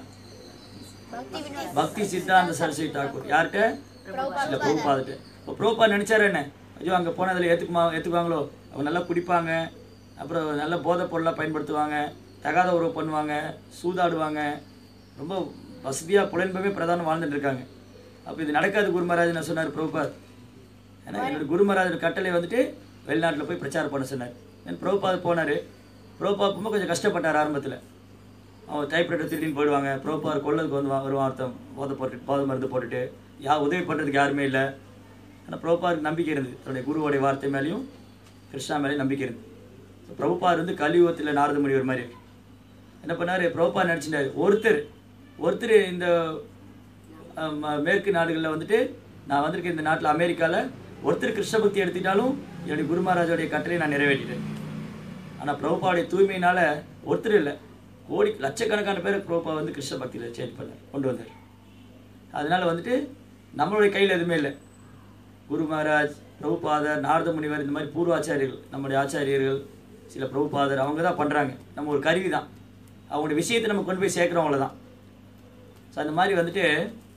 பக்தி சித்தாந்த சரஸ்வதி தாக்கூர் யார்கிட்ட இல்லை பிரபுபாதிட்டு இப்போ பிரபுபா நினைச்சாரு என்ன ஐயோ அங்கே போனதில் ஏற்றுக்குமா ஏற்றுக்குவாங்களோ அவங்க நல்லா குடிப்பாங்க அப்புறம் நல்ல போதைப் பொருளாக பயன்படுத்துவாங்க தகாத உறவு பண்ணுவாங்க சூதாடுவாங்க ரொம்ப வசதியாக புலன்பமே பிரதானம் வாழ்ந்துட்டு இருக்காங்க அப்போ இது நடக்காது குரு மகாராஜ் நான் சொன்னார் பிரபுபாத் ஏன்னா என்னோட குரு மகாராஜோட கட்டளை வந்துட்டு வெளிநாட்டில் போய் பிரச்சாரம் பண்ண சொன்னார் தென் பிரபுபாத் போனார் பிரபுபாத் போகும்போது கொஞ்சம் கஷ்டப்பட்டார் ஆரம்பத்தில் அவன் டைப்ரைட்டர் திருடின்னு போயிடுவாங்க ப்ரோப்பார் கொள்ளதுக்கு வந்து வா- வருவான் ஒருத்தன் போதை போட்டு போதை மருந்து போட்டுட்டு யா உதவி பண்ணுறதுக்கு யாருமே இல்லை ஆனால் பிரபுபாருக்கு நம்பிக்கை இருந்தது தன்னுடைய குருவோடைய வார்த்தை மேலேயும் கிருஷ்ணா மேலேயும் நம்பிக்கை இருந்தது ஸோ பிரபுபார் வந்து கலியுகத்தில் நாரத முனிவர் மாதிரி என்ன பண்ணார் பிரபுபார் நினச்சிட்டாரு ஒருத்தர் ஒருத்தர் இந்த அஹ், ம- மேற்கு நாடுகளில் வந்துட்டு நான் வந்திருக்க இந்த நாட்டில் அமெரிக்காவில் ஒருத்தர் கிருஷ்ண பக்தி எடுத்துட்டாலும் என்னுடைய குரு மகாராஜோடைய கட்டளையை நான் நிறைவேற்றிட்டேன் ஆனால் பிரபுபாவுடைய தூய்மையினால ஒருத்தர் இல்லை கோடி லட்சக்கணக்கான பேர் பிரபுபா வந்து கிருஷ்ண பக்தியில் சேஞ்ச் பண்ணார் கொண்டு வந்தார் அதனால வந்துட்டு நம்மளுடைய கையில் எதுவுமே இல்லை குரு மகாராஜ் பிரபுபாதர் நாரத முனிவர் இந்த மாதிரி பூர்வ ஆச்சாரியர்கள் நம்முடைய ஆச்சாரியர்கள் சில பிரபுபாதர் அவங்க தான் பண்ணுறாங்க நம்ம ஒரு கருவி தான் அவங்களுடைய விஷயத்தை நம்ம கொண்டு போய் சேர்க்குறோம் அவ்வளோதான் ஸோ அந்த மாதிரி வந்துட்டு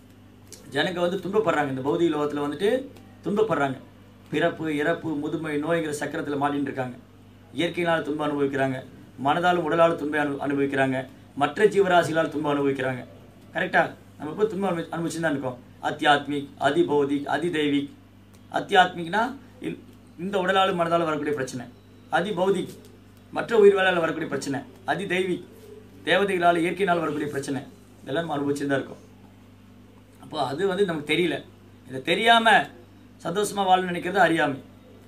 ஜனங்க வந்து துன்பப்படுறாங்க இந்த பௌதிக லோகத்தில் வந்துட்டு துன்பப்படுறாங்க பிறப்பு இறப்பு முதுமை நோய்ங்கிற சக்கரத்தில் மாட்டின்னு இருக்காங்க இயற்கையினால் துன்பம் அனுபவிக்கிறாங்க மனதாலும் உடலாலும் துன்பம் அனு அனுபவிக்கிறாங்க மற்ற ஜீவராசிகளால் துன்பம் அனுபவிக்கிறாங்க கரெக்டாக நம்ம இப்போ துன்பம் அனுபவி அனுபவிச்சு தான் இருக்கோம் அத்தியாத்மிக் அதி பௌதிக் அதி தெய்வீக் அத்தியாத்மிக்னா இந்த- இந்த உடலாலும் மனதாலும் வரக்கூடிய பிரச்சனை அதி பௌதிக் மற்ற உயிர்களால் வரக்கூடிய பிரச்சனை அதி தெய்வீக் தேவதைகளால் இயற்கையினால் வரக்கூடிய பிரச்சனை இதெல்லாம் நம்ம அனுபவிச்சு தான் இருக்கோம் அப்போ அது வந்து நமக்கு தெரியல இதை தெரியாமல் சந்தோஷமாக வாழணும்னு நினைக்கிறது அறியாமை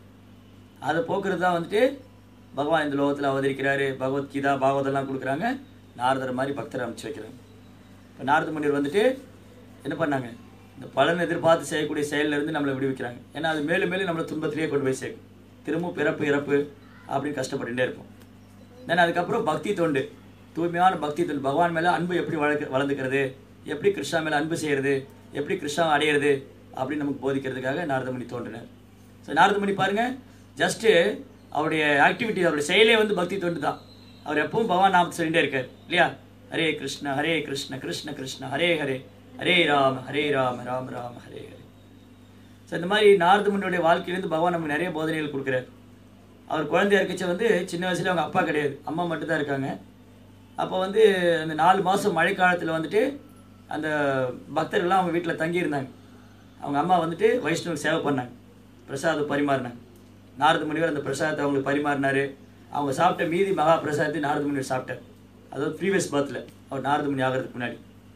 அதை போக்குறது தான் வந்துட்டு பகவான் இந்த லோகத்தில் அவதரிக்கிறாரு பகவத்கீதா பாகவதெல்லாம் கொடுக்குறாங்க நாரதர் மாதிரி பக்தரை அமைச்சு வைக்கிறாங்க இப்போ நாரத முனிவர் வந்துட்டு என்ன பண்ணாங்க இந்த பலன் எதிர்பார்த்து செய்யக்கூடிய செயல்ல இருந்து நம்மளை விடுவிக்கிறாங்க ஏன்னா அது மேலும் மேலும் நம்மளை துன்பத்திலேயே கொண்டு போய் சேர்க்கும் திரும்பவும் பிறப்பு இறப்பு அப்படின்னு கஷ்டப்பட்டுட்டே இருப்போம் தென் அதுக்கப்புறம் பக்தி தொண்டு தூய்மையான பக்தி தொண்டு பகவான் மேலே அன்பு எப்படி வளர்க்க வளர்ந்துக்கிறது எப்படி கிருஷ்ணா மேலே அன்பு செய்கிறது எப்படி கிருஷ்ணாவை அடையிறது அப்படின்னு நமக்கு போதிக்கிறதுக்காக நாரதமுனி தோன்றினார் ஸோ நாரதமுனி பாருங்க ஜஸ்ட்டு அவருடைய ஆக்டிவிட்டி அவருடைய செயலே வந்து பக்தி தொண்டு தான் அவர் எப்பவும் பகவான் நாமத்தை சொல்லிட்டே இருக்கார் இல்லையா ஹரே கிருஷ்ண ஹரே கிருஷ்ண கிருஷ்ண கிருஷ்ண ஹரே ஹரே ஹரே ராம ஹரே ராம ராம ராம ஹரே ஹரே ஸோ இந்த மாதிரி நாரதமுனியுடைய வாழ்க்கையிலேருந்து பகவான் நமக்கு நிறைய போதனைகள் கொடுக்குறாரு அவர் குழந்தையா இருக்கச்ச வந்து சின்ன வயசுல அவங்க அப்பா கிடையாது அம்மா மட்டும்தான் இருக்காங்க அப்போ வந்து அந்த நாலு மாதம் மழைக்காலத்தில் வந்துட்டு அந்த பக்தர்கள்லாம் அவங்க வீட்டில் தங்கியிருந்தாங்க அவங்க அம்மா வந்துட்டு வைஷ்ணவ சேவை பண்ணாங்க பிரசாதம் பரிமாறினாங்க நாரத முனிவர் அந்த பிரசாதத்தை அவங்களுக்கு பரிமாறினாரு அவங்க சாப்பிட்ட மீதி மகா பிரசாதத்தை நாரத முனிவர் சாப்பிட்டார் அதாவது ப்ரீவியஸ் பர்த்தில் அவர் நாரத முனி ஆகிறதுக்கு முன்னாடி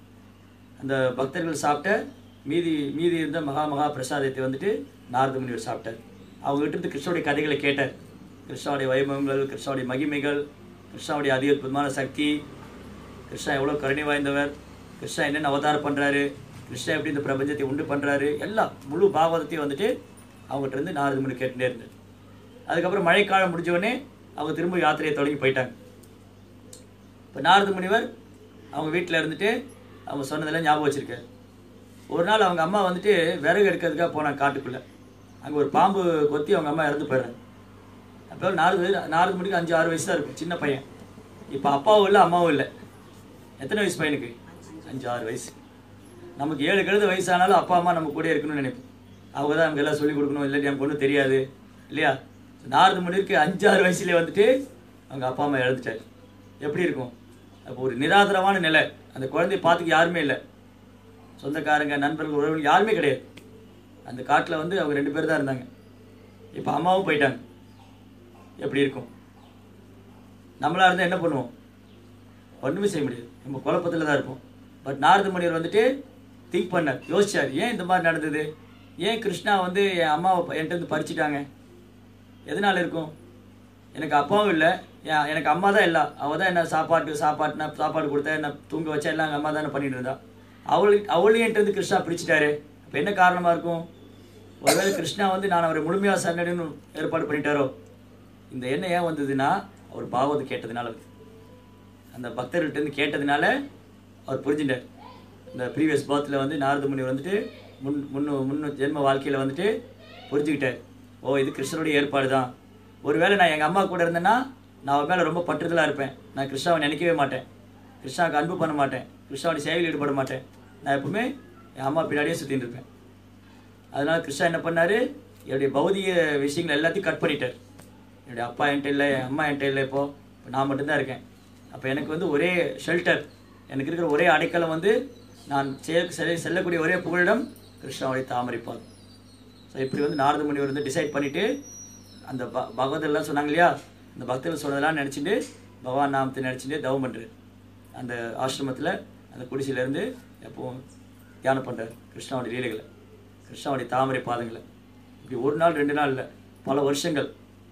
அந்த பக்தர்கள் சாப்பிட்ட மீதி மீதி இருந்த மகா மகா பிரசாதத்தை வந்துட்டு நாரத முனிவர் சாப்பிட்டார் அவங்ககிட்ட இருந்து கிருஷ்ணனுடைய கதைகளை கேட்டார் கிருஷ்ணாவுடைய வைபவங்கள் கிருஷ்ணாவுடைய மகிமைகள் கிருஷ்ணாவுடைய அதி அற்புதமான சக்தி கிருஷ்ணா எவ்வளோ கருணை வாய்ந்தவர் கிருஷ்ணா என்னென்ன அவதாரம் பண்ணுறாரு கிருஷ்ணா எப்படி இந்த பிரபஞ்சத்தை உண்டு பண்ணுறாரு எல்லாம் முழு பாகவதத்தையும் வந்துட்டு அவங்ககிட்ட இருந்து நாரத முனி கேட்டுட்டே இருந்தார் அதுக்கப்புறம் மழைக்காலம் முடிஞ்ச உடனே அவங்க திரும்ப யாத்திரையை தொடங்கி போயிட்டாங்க இப்போ நாரத முனிவர் அவங்க வீட்டில் இருந்துட்டு அவங்க சொன்னதெல்லாம் ஞாபகம் வச்சிருக்காரு ஒரு நாள் அவங்க அம்மா வந்துட்டு விறகு எடுக்கிறதுக்காக போனாங்க காட்டுக்குள்ளே அங்கே ஒரு பாம்பு கொத்தி அவங்க அம்மா இறந்து போயிடுறாங்க அப்போ நாரது நாரது மணிக்கு அஞ்சு ஆறு வயசு தான் இருக்கும் சின்ன பையன் இப்போ அப்பாவும் இல்லை அம்மாவும் இல்லை எத்தனை வயசு பையனுக்கு அஞ்சு ஆறு வயசு நமக்கு ஏழு கழுது வயசானாலும் அப்பா அம்மா நம்ம கூட இருக்கணும்னு நினைப்போம் அவங்க தான் நமக்கு எல்லாம் சொல்லிக் கொடுக்கணும் இல்லாட்டி நமக்கு ஒன்றும் தெரியாது இல்லையா நாரது மணிக்கு அஞ்சு ஆறு வயசுலேயே வந்துட்டு அவங்க அப்பா அம்மா இழந்துட்டாரு எப்படி இருக்கும் அப்போ ஒரு நிராதரமான நிலை அந்த குழந்தைய பார்த்துக்க யாருமே இல்லை சொந்தக்காரங்க நண்பர்கள் உறவுகள் யாருமே கிடையாது அந்த காட்டில் வந்து அவங்க ரெண்டு பேர் தான் இருந்தாங்க இப்போ அம்மாவும் போயிட்டாங்க எப்படி இருக்கும் நம்மளா இருந்தால் என்ன பண்ணுவோம் ஒன்றுமே செய்ய முடியாது நம்ம குழப்பத்தில் தான் இருப்போம் பட் நாரத முனிவர் வந்துட்டு திங்க் பண்ணார் யோசிச்சார் ஏன் இந்த மாதிரி நடந்தது ஏன் கிருஷ்ணா வந்து என் அம்மாவை ப- என்கிட்ட இருந்து பறிச்சிட்டாங்க எதனால இருக்கும் எனக்கு அப்பாவும் இல்லை என் எனக்கு அம்மா தான் இல்லை அவள் தான் என்ன சாப்பாட்டு சாப்பாட்டுனா சாப்பாடு கொடுத்தா என்ன தூங்க வச்சா எல்லாம் எங்கள் அம்மா தானே பண்ணிட்டு இருந்தா அவளுக்கு அவளையும் என்கிட்ட இருந்து கிருஷ்ணா பிடிச்சிட்டாரு அப்போ என்ன காரணமாக இருக்கும் ஒருவேளை கிருஷ்ணா வந்து நான் அவரை முழுமையாக சரணடைன்னு ஏற்பாடு பண்ணிட்டாரோ இந்த எண்ணம் ஏன் வந்ததுன்னா அவர் பாகவதம் கேட்டதுனால வந்து அந்த பக்தர்கள்ட்ட இருந்து கேட்டதுனால அவர் புரிஞ்சுட்டார் இந்த ப்ரீவியஸ் பர்த்தில் வந்து நாரத முனி வந்துட்டு முன் முன்னு முன்னு ஜென்ம வாழ்க்கையில் வந்துட்டு புரிஞ்சுக்கிட்டார் ஓ இது கிருஷ்ணனுடைய ஏற்பாடு தான் ஒருவேளை நான் எங்கள் அம்மா கூட இருந்தேன்னா நான் அவர் மேலே ரொம்ப பற்றுதலாக இருப்பேன் நான் கிருஷ்ணாவை நினைக்கவே மாட்டேன் கிருஷ்ணாவுக்கு அன்பு பண்ண மாட்டேன் கிருஷ்ணாவுடைய சேவையில் ஈடுபட மாட்டேன் நான் எப்பவுமே என் அம்மா பின்னாடியே சுற்றிட்டு இருப்பேன் அதனால கிருஷ்ணா என்ன பண்ணாரு என்னுடைய பௌதிக விஷயங்கள் எல்லாத்தையும் கட் பண்ணிட்டார் என்னுடைய அப்பா என்கிட்ட இல்லை என் அம்மா என்கிட்ட இல்லை இப்போ இப்போ நான் மட்டும்தான் இருக்கேன் அப்போ எனக்கு வந்து ஒரே ஷெல்டர் எனக்கு இருக்கிற ஒரே அடைக்கலம் வந்து நான் செ- செல்ல- செல்லக்கூடிய ஒரே புகலிடம் கிருஷ்ணாவுடைய தாமரைப்பால் ஸோ இப்படி வந்து நாரத முனிவர் வந்து டிசைட் பண்ணிட்டு அந்த ப பகவதெல்லாம் சொன்னாங்க இல்லையா அந்த பக்தர்கள் சொன்னதெல்லாம் நினச்சிட்டு பகவான் நாமத்தை நினச்சிட்டு தவம் பண்ணுறாரு அந்த ஆசிரமத்தில் அந்த குடிசையிலேருந்து எப்பவும் தியானம் பண்ணுறாரு கிருஷ்ணாவுடைய லீலைகளை கிருஷ்ணாவுடைய தாமரை பாதங்களை இப்படி ஒரு நாள் ரெண்டு நாள் இல்லை பல வருஷங்கள்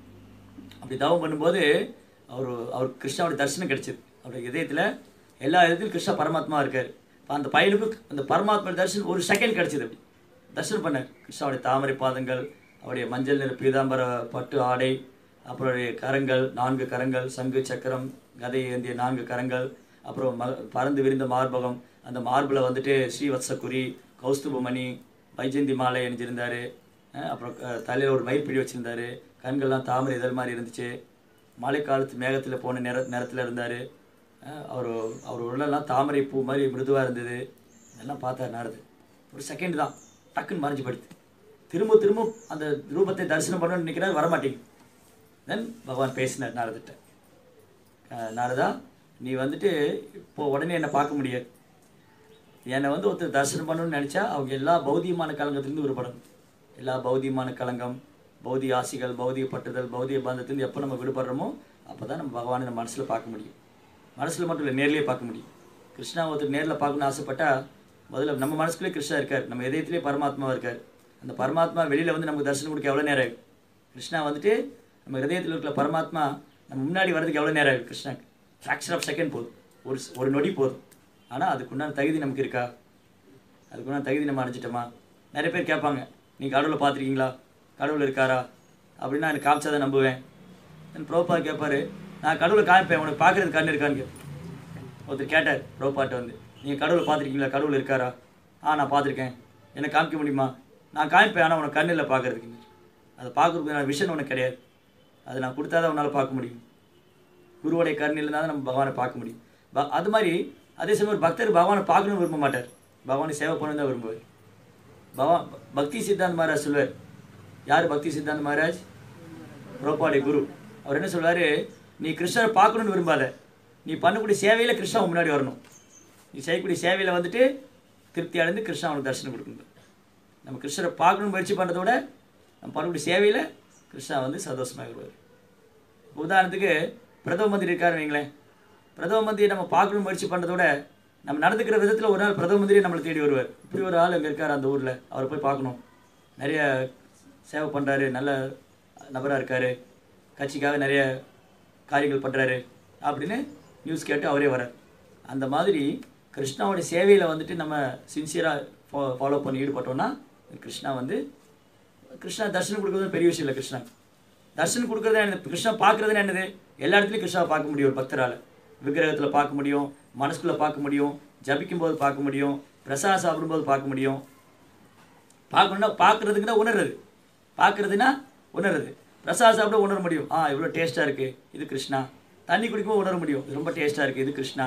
அப்படி தவம் பண்ணும்போது அவர் அவர் கிருஷ்ணாவுடைய தரிசனம் கிடைச்சது அவருடைய இதயத்தில் எல்லா இடத்துலையும் கிருஷ்ணா பரமாத்மா இருக்கார் இப்போ அந்த பையனுக்கு அந்த பரமாத்மா தரிசனம் ஒரு செகண்ட் கிடைச்சது அப்படி தரிசனம் பண்ணார் கிருஷ்ணாவுடைய தாமரை பாதங்கள் அவருடைய மஞ்சள் நிற பீதாம்பர பட்டு ஆடை அப்புறம் அவருடைய கரங்கள் நான்கு கரங்கள் சங்கு சக்கரம் கதை ஏந்திய நான்கு கரங்கள் அப்புறம் ம பறந்து விரிந்த மார்பகம் அந்த மார்பில் வந்துட்டு ஸ்ரீவத்சகுரி கௌஸ்துபமணி வைஜந்தி மாலை அணிஞ்சிருந்தாரு அஹ் அப்புறம் தலையில் ஒரு மயிர்பிடி வச்சுருந்தாரு கண்கள்லாம் தாமரை இதழ் மாதிரி இருந்துச்சு மழைக்காலத்து மேகத்தில் போன நிற நிறத்தில் இருந்தார் அவர் அவர் உள்ளெல்லாம் தாமரை பூ மாதிரி மிருதுவாக இருந்தது இதெல்லாம் பார்த்தார் நாரது ஒரு செகண்ட் தான் டக்குன்னு மறைஞ்சு படுத்து திரும்ப திரும்ப அந்த ரூபத்தை தரிசனம் பண்ணணும்னு நினைக்கிறார் வரமாட்டேங்குது தென் பகவான் பேசினார் நாரதிட்ட அஹ் நாரதா நீ வந்துட்டு இப்போ உடனே என்னை பார்க்க முடியாது என்னை வந்து ஒருத்தர் தரிசனம் பண்ணணும்னு நினச்சா அவங்க எல்லா பௌதிகமான கலங்கத்திலிருந்து விடுபடணும் எல்லா பௌதிகமான கலங்கம் பௌதிக ஆசைகள் பௌதிக பட்டுதல் பௌதிக பந்தத்திலிருந்து எப்போ நம்ம விடுபடுறோமோ அப்போ தான் நம்ம பகவானை நம்ம மனசில் பார்க்க முடியும் மனசில் மட்டும் இல்லை நேர்லயே பார்க்க முடியும் கிருஷ்ணா ஒருத்தர் நேரில் பார்க்கணும்னு ஆசைப்பட்டா முதல்ல நம்ம மனசுக்குள்ளே கிருஷ்ணா இருக்கார் நம்ம இதயத்திலே பரமாத்மா இருக்கார் அந்த பரமாத்மா வெளியில் வந்து நமக்கு தரிசனம் கொடுக்க எவ்வளோ நேரம் ஆகும் கிருஷ்ணா வந்துட்டு நம்ம ஹிருதயத்தில் இருக்கிற பரமாத்மா நம்ம முன்னாடி வரதுக்கு எவ்வளோ நேரம் ஆகும் கிருஷ்ணாக்கு ஃப்ராக்ஷன் ஆஃப் செகண்ட் போதும் ஒரு ஸ்- ஒரு நொடி போதும் ஆனால் அதுக்குண்டான தகுதி நமக்கு இருக்கா அதுக்குண்டான தகுதி நம்ம அடைஞ்சிட்டோமா நிறைய பேர் கேட்பாங்க நீ கடவுளை பார்த்துருக்கீங்களா கடவுள் இருக்காரா அப்படின்னா எனக்கு காமிச்சா தான் நம்புவேன் என் ப்ரோப்பா கேட்பாரு நான் கடவுளை காமிப்பேன் உனக்கு பார்க்குறது கண்ணு இருக்கான்னு கேட்பேன். ஒருத்தர் கேட்டார் ப்ரோப்பாட்ட வந்து நீங்கள் கடவுளை பார்த்துருக்கீங்களா கடவுள் இருக்காரா ஆ நான் பார்த்துருக்கேன் எனக்கு காமிக்க முடியுமா நான் காமிப்பேன் ஆனால் உனக்கு கண்ணில் பார்க்கறதுக்கு அதை பார்க்குறதுக்கு விஷன் உனக்கு கிடையாது அதை நான் கொடுத்தா தான் உன்னால் பார்க்க முடியும் குருவோடைய கருணையில் இருந்தால் தான் நம்ம பகவானை பார்க்க முடியும் ப அது மாதிரி அதே சமயம் ஒரு பக்தர் பகவானை பார்க்கணும்னு விரும்ப மாட்டார் பகவானை சேவை பண்ணணும் தான் விரும்புவார் பகவான் பக்தி சித்தாந்த் மகாராஜ் சொல்வார் யார் பக்தி சித்தாந்த் மகாராஜ் ரோபாடைய குரு அவர் என்ன சொல்வாரு நீ கிருஷ்ணரை பார்க்கணும்னு விரும்பாத நீ பண்ணக்கூடிய சேவையில் கிருஷ்ணா உன் முன்னாடி வரணும் நீ செய்யக்கூடிய சேவையில் வந்துட்டு திருப்தி அடைந்து கிருஷ்ணா அவனுக்கு தரிசனம் கொடுக்கணும் நம்ம கிருஷ்ணரை பார்க்கணும்னு முயற்சி பண்ணுறத விட நம்ம பண்ணக்கூடிய சேவையில் கிருஷ்ணா வந்து சந்தோஷமாக வருவார் உதாரணத்துக்கு பிரதம மந்திரி இருக்காரு வைங்களேன் பிரதம மந்திரி நம்ம பார்க்கணும் முயற்சி பண்ணுறத விட நம்ம நடந்துக்கிற விதத்தில் ஒரு நாள் பிரதம மந்திரி நம்மளை தேடி வருவார் இப்படி ஒரு ஆள் அங்கே இருக்கார் அந்த ஊரில் அவரை போய் பார்க்கணும் நிறைய சேவை பண்ணுறாரு நல்ல நபராக இருக்கார் கட்சிக்காக நிறைய காரியங்கள் பண்ணுறாரு அப்படின்னு நியூஸ் கேட்டு அவரே வரார் அந்த மாதிரி கிருஷ்ணாவோட சேவையில் வந்துட்டு நம்ம சின்சியராக ஃபா ஃபாலோ பண்ணி ஈடுபட்டோம்னா கிருஷ்ணா வந்து கிருஷ்ணா தர்ஷனம் கொடுக்குறது பெரிய விஷயம் இல்லை கிருஷ்ணா தர்ஷனம் கொடுக்குறது என்னது கிருஷ்ணா பார்க்குறது என்னது எல்லா இடத்துலையும் கிருஷ்ணாவை பார்க்க முடியும் ஒரு பக்தரால் விக்கிரகத்தில் பார்க்க முடியும் மனசுக்குள்ளே பார்க்க முடியும் ஜபிக்கும் போது பார்க்க முடியும் பிரசாதம் சாப்பிடும்போது பார்க்க முடியும் பார்க்கணுன்னா பார்க்குறதுக்கு தான் உணர்றது பார்க்குறதுனா உணர்றது பிரசாதம் சாப்பிட உணர முடியும் ஆ இவ்வளோ டேஸ்ட்டாக இருக்குது இது கிருஷ்ணா தண்ணி குடிக்கும்போது உணர முடியும் இது ரொம்ப டேஸ்ட்டாக இருக்குது இது கிருஷ்ணா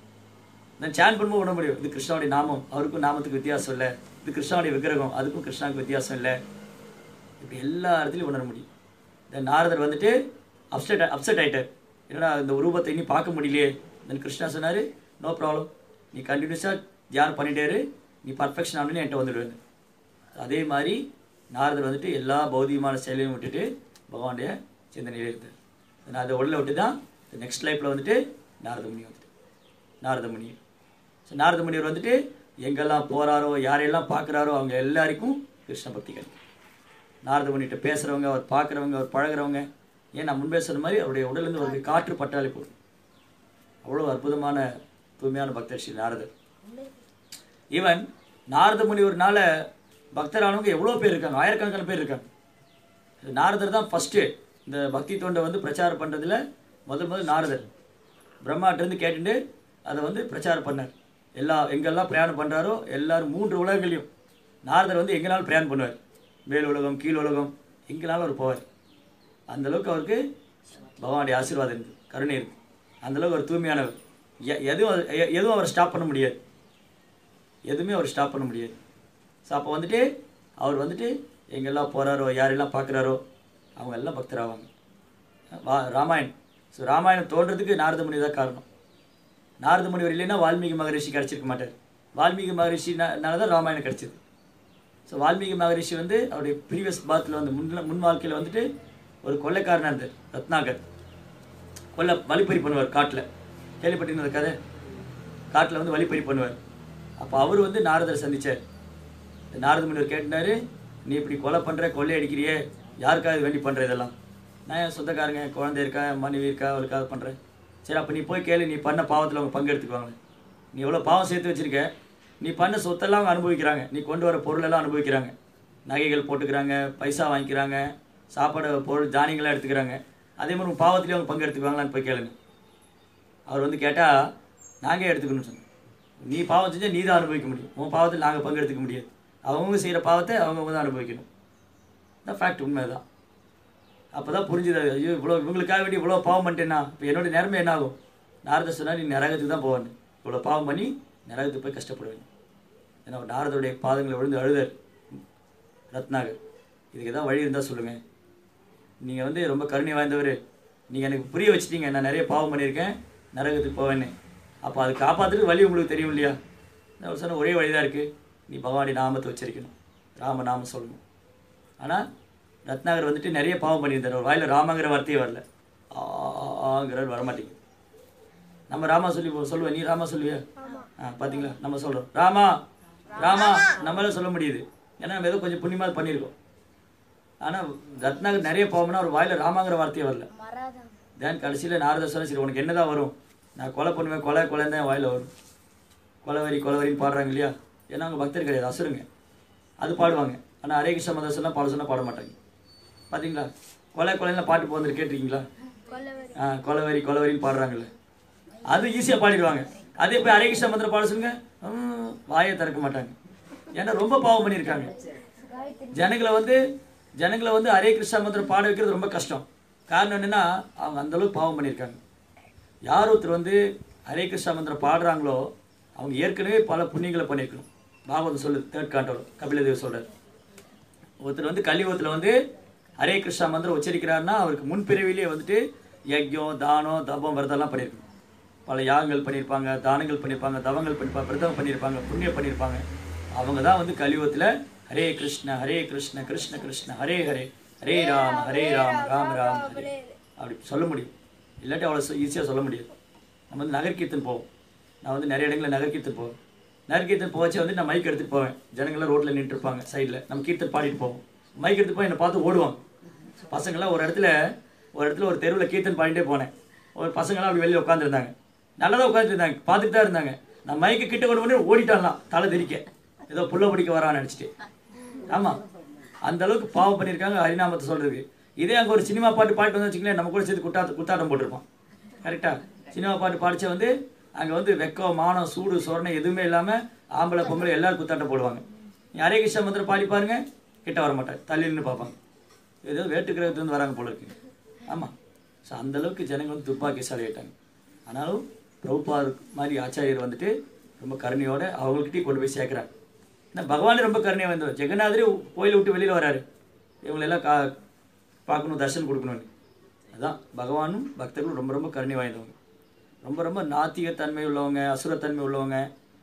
நான் சேன் பண்ணும்போது உணர முடியும் இது கிருஷ்ணாவுடைய நாமம் அவருக்கும் நாமத்துக்கு வித்தியாசம் இல்லை இது கிருஷ்ணாவுடைய விக்கிரகம் அதுக்கும் கிருஷ்ணாவுக்கு வித்தியாசம் இல்லை இப்படி எல்லா இடத்துலையும் உணர முடியும் இந்த நாரதர் வந்துட்டு அப்செட் அப்செட் ஆயிட்டார் என்னடா இந்த ரூபத்தை இனி பார்க்க முடியலையே தென் கிருஷ்ணா சொன்னார் நோ ப்ராப்ளம் நீ கண்டினியூஸாக தியானம் பண்ணிட்டே இரு நீ பர்ஃபெக்ஷன் ஆனு என்கிட்ட வந்துடுவேன் அதே மாதிரி நாரதர் வந்துட்டு எல்லா பௌதிகமான செயலையும் விட்டுட்டு பகவானுடைய சிந்தனையிலே இருந்தார் நான் அதை உள்ள விட்டு தான் நெக்ஸ்ட் லைஃப்பில் வந்துட்டு நாரத முனி வந்துட்டு நாரத முனி ஸோ நாரத முனிவர் வந்துட்டு எங்கெல்லாம் போகிறாரோ யாரையெல்லாம் பார்க்குறாரோ அவங்க எல்லாருக்கும் கிருஷ்ண பக்தி கிடைக்கும் நாரத முனிகிட்ட பேசுகிறவங்க அவர் பார்க்குறவங்க அவர் பழகுறவங்க ஏன் நான் முன்பே சொன்ன மாதிரி அவருடைய உடலேருந்து ஒரு காற்று பட்டாலே போதும் அவ்வளோ அற்புதமான தூய்மையான பக்தர் ஸ்ரீ நாரதர் ஈவன் நாரத முனிவர்னால பக்தரானவங்க எவ்வளோ பேர் இருக்காங்க ஆயிரக்கணக்கான பேர் இருக்காங்க இது நாரதர் தான் ஃபஸ்ட்டு இந்த பக்தி தொண்டை வந்து பிரச்சாரம் பண்ணுறதுல முதல் முதல் நாரதர் பிரம்மாட்டிருந்து கேட்டுட்டு அதை வந்து பிரச்சாரம் பண்ணார் எல்லா எங்கெல்லாம் பிரயாணம் பண்ணுறாரோ எல்லாரும் மூன்று உலகங்களையும் நாரதர் வந்து எங்கேனாலும் பிரயாணம் பண்ணுவார் மேல் உலகம் கீழ் உலகம் எங்கேனாலும் அவர் போவார் அந்த அளவுக்கு அவருக்கு பகவானுடைய ஆசீர்வாதம் இருந்து கருணை இருக்கு அந்த அளவுக்கு அவர் தூய்மையானவர் எ- எதுவும் அவர்- எ- எதுவும் அவரை ஸ்டாப் பண்ண முடியாது எதுவுமே அவர் ஸ்டாப் பண்ண முடியாது ஸோ அப்போ வந்துட்டு அவர் வந்துட்டு எங்கெல்லாம் போகிறாரோ யாரெல்லாம் பார்க்குறாரோ அவங்க எல்லாம் பக்தராவாங்க வா ராமாயணம் ஸோ ராமாயணம் தோன்றதுக்கு நாரத முனி தான் காரணம் நாரத முனிவர் இல்லைன்னா வால்மீகி மகரிஷி கிடச்சிருக்க மாட்டார் வால்மீகி மகரிஷினால தான் ராமாயணம் கிடச்சிது ஸோ வால்மீகி மகரிஷி வந்து அவருடைய ப்ரீவியஸ் பாத்தில் வந்து முன் முன் வாழ்க்கையில் வந்துட்டு ஒரு கொள்ளைக்காரனாக இருந்தார் ரத்னாகர் கொல்லை வழிப்பறி பண்ணுவார் காட்டில் கேள்விப்பட்டீங்க அந்த கதை காட்டில் வந்து வழிப்பறி பண்ணுவார் அப்போ அவர் வந்து நாரதரை சந்திச்சார் இந்த நாரத முனிவர் கேட்டாரு நீ இப்படி கொலை பண்ணுற கொள்ளை அடிக்கிறியே யாருக்காக இது வேண்டி பண்ணுற இதெல்லாம் நான் என் சொந்தக்காரங்க குழந்தை இருக்கா என் மனைவி இருக்கா அவளுக்காக பண்ணுறேன் சரி அப்போ நீ போய் கேளு நீ பண்ண பாவத்தில் அவங்க பங்கெடுத்துக்குவாங்க நீ எவ்வளோ பாவம் சேர்த்து வச்சிருக்க நீ பண்ண சொத்தெல்லாம் அவங்க அனுபவிக்கிறாங்க நீ கொண்டு வர பொருளெல்லாம் அனுபவிக்கிறாங்க நகைகள் போட்டுக்கிறாங்க பைசா வாங்கிக்கிறாங்க சாப்பாடு பொருள் தானியங்களாம் எடுத்துக்கிறாங்க அதே மாதிரி உன் பாவத்திலேயே அவங்க பங்கு எடுத்துக்குவாங்களான்னு போய் கேளுங்க அவர் வந்து கேட்டால் நாங்கள் எடுத்துக்கணும்னு சொன்னோம் நீ பாவம் செஞ்சால் நீ தான் அனுபவிக்க முடியும் உன் பாவத்தில் நாங்கள் பங்கெடுத்துக்க முடியாது அவங்கவுங்க செய்கிற பாவத்தை அவங்கவுங்க தான் அனுபவிக்கணும் இந்த ஃபேக்ட் உண்மை தான் அப்போ தான் புரிஞ்சுது ஐயோ இவ்வளோ இவங்களுக்காக வேண்டி இவ்வளோ பாவம் பண்ணிட்டேன்னா இப்போ என்னோட நேரமே என்ன ஆகும் நாரத சொன்னால் நீ நரகத்துக்கு தான் போவேன் இவ்வளோ பாவம் பண்ணி நரகத்துக்கு போய் கஷ்டப்படுவேன் ஏன்னா நாரதருடைய பாதங்களை விழுந்து அழுதார் ரத்னாகர் இதுக்கு தான் வழி இருந்தால் சொல்லுங்கள் நீங்கள் வந்து ரொம்ப கருணை வாய்ந்தவர் நீங்கள் எனக்கு புரிய வச்சிட்டீங்க நான் நிறைய பாவம் பண்ணியிருக்கேன் நரகத்துக்கு போவேன்னு அப்போ அது காப்பாற்றுறதுக்கு வழி உங்களுக்கு தெரியும் இல்லையா நான் ஒரு சொன்ன ஒரே வழி தான் இருக்குது நீ பகவானுடைய நாமத்தை உச்சரிக்கணும் ராம நாமம் சொல்லணும் ஆனால் ரத்னாகர் வந்துட்டு நிறைய பாவம் பண்ணியிருந்தார் ஒரு வாயில் ராமங்கிற வார்த்தையே வரல ஆ, ஆங்கிறார் வரமாட்டேங்குது நம்ம ராமா சொல்லி சொல்லுவேன் நீ ராமா சொல்லுவியா ஆ பார்த்தீங்களா நம்ம சொல்கிறோம் ராமா ராமா நம்மளால சொல்ல முடியுது ஏன்னா நம்ம ஏதோ கொஞ்சம் புண்ணியமாக பண்ணியிருக்கோம் ஆனால் ரத்னாகர் நிறைய பாவம்னா ஒரு வாயில் ராமாங்கிற வார்த்தையே வரல தென் கடைசியில் நாரதர் சொன்ன சரி உனக்கு என்னதான் வரும் நான் கொலை பண்ணுவேன் கொலை கொலைன்னு தான் வாயில் வரும் கொலவரி கொலவரின்னு பாடுறாங்க இல்லையா ஏன்னா அவங்க பக்தர் கிடையாது அசுருங்க அது பாடுவாங்க ஆனால் ஹரே கிருஷ்ண மதம் சொன்னால் பாட சொன்னால் பாட மாட்டாங்க பார்த்தீங்களா கொலை கொலைன்னு பாட்டு போந்து கேட்டிருக்கீங்களா ஆ கொலவரி கொலவரின்னு பாடுறாங்கல்ல அது ஈஸியாக பாடிடுவாங்க அதே போய் ஹரே கிருஷ்ண மந்திரம் பாட சொல்லுங்க ஹம், வாயை திறக்க மாட்டாங்க ஏன்னா ரொம்ப பாவம் பண்ணியிருக்காங்க ஜனங்களை வந்து ஜனங்களை வந்து ஹரே கிருஷ்ணா மந்திரம் பாட வைக்கிறது ரொம்ப கஷ்டம் காரணம் என்னன்னா அவங்க அந்த அளவுக்கு பாவம் பண்ணியிருக்காங்க யார் ஒருத்தர் வந்து ஹரே கிருஷ்ணா மந்திரம் பாடுறாங்களோ அவங்க ஏற்கனவே பல புண்ணியங்களை பண்ணியிருக்கணும் பாகவதம் சொல்லுது தேர்ட் காண்டோட கபிலதேவ் சொல்றார் ஒருத்தர் வந்து கலியுகத்தில் வந்து ஹரே கிருஷ்ணா மந்திரம் உச்சரிக்கிறாருன்னா அவருக்கு முன்பிறவிலேயே வந்துட்டு யஜ்யம் தானம் தபம் விரதம்லாம் பண்ணியிருக்கணும் பல யாகங்கள் பண்ணியிருப்பாங்க தானங்கள் பண்ணியிருப்பாங்க தவங்கள் பண்ணியிருப்பாங்க விரதம் பண்ணியிருப்பாங்க புண்ணியம் பண்ணியிருப்பாங்க அவங்க தான் வந்து கலியுகத்தில் ஹரே கிருஷ்ண ஹரே கிருஷ்ண கிருஷ்ண கிருஷ்ண ஹரே ஹரே ஹரே ராம ஹரே ராம ராம ராம ஹரே அப்படி சொல்ல முடியும் இல்லாட்டி அவ்வளோ ஈஸியாக சொல்ல முடியாது நம்ம வந்து நகர்கீர்த்தன் போவோம் நான் வந்து நிறைய இடங்களில் நகர்கீர்த்தன் போவேன் நகர்கீர்த்தன் போவச்சே வந்து நான் மைக் எடுத்துட்டு போவேன் ஜனங்கள்லாம் ரோட்டில் நின்றுருப்பாங்க சைடில் நம்ம கீர்த்தன் பாடிட்டு போவோம் மைக் எடுத்து போய் என்னை பார்த்து ஓடுவாங்க பசங்களாம் ஒரு இடத்துல ஒரு இடத்துல ஒரு தெருவில் கீர்த்தன் பாடிட்டே போனேன் ஒரு பசங்களாம் அப்படி வெளியே உட்காந்துருந்தாங்க நல்லா தான் உட்காந்துருந்தாங்க பார்த்துட்டு தான் இருந்தாங்க நான் மைக்கு கிட்ட கொண்டு வந்து ஓடிட்டான்லாம் தலை தெரிக்க ஏதோ புள்ள பிடிக்க வரான்னு நினச்சிட்டு ஆமாம் அந்த அளவுக்கு பாவம் பண்ணியிருக்காங்க ஹரிநாமத்தை சொல்றதுக்கு இதே அங்கே ஒரு சினிமா பாட்டு பாட்டு வந்து வச்சுங்களேன் நம்ம கூட சேர்த்து குட்டாத்த குத்தாட்டம் போட்டிருப்பான் கரெக்டா சினிமா பாட்டு பாடிச்ச வந்து அங்கே வந்து வெக்கம் மானம் சூடு சொரணை எதுவுமே இல்லாமல் ஆம்பளை பொம்பளை எல்லாரும் குத்தாட்டம் போடுவாங்க நீ ஹரே கிருஷ்ண மந்திரம் பாடி பாருங்க கிட்ட வர மாட்டாங்க தள்ளி நின்று பார்ப்பாங்க ஏதோ வேட்டு கிரகத்துலேருந்து வராங்க போல இருக்கு ஆமாம் ஸோ அந்த அளவுக்கு ஜனங்க வந்து துப்பாக்கிசாலி ஆயிட்டாங்க ஆனாலும் பிரபுபார் மாதிரி ஆச்சாரியர் வந்துட்டு ரொம்ப கருணையோட அவங்கக்கிட்டே கொண்டு போய் சேர்க்குறாங்க ஏன்னா பகவானே ரொம்ப கருணையாக வந்தவர் ஜெகநாதரே கோயிலை விட்டு வெளியில் வராரு இவங்களெல்லாம் கா பார்க்கணும் தர்ஷன் கொடுக்கணும்னு அதான் பகவானும் பக்தர்களும் ரொம்ப ரொம்ப கருணை வாய்ந்தவங்க ரொம்ப ரொம்ப நாத்திகத்தன்மை உள்ளவங்க அசுரத்தன்மை உள்ளவங்க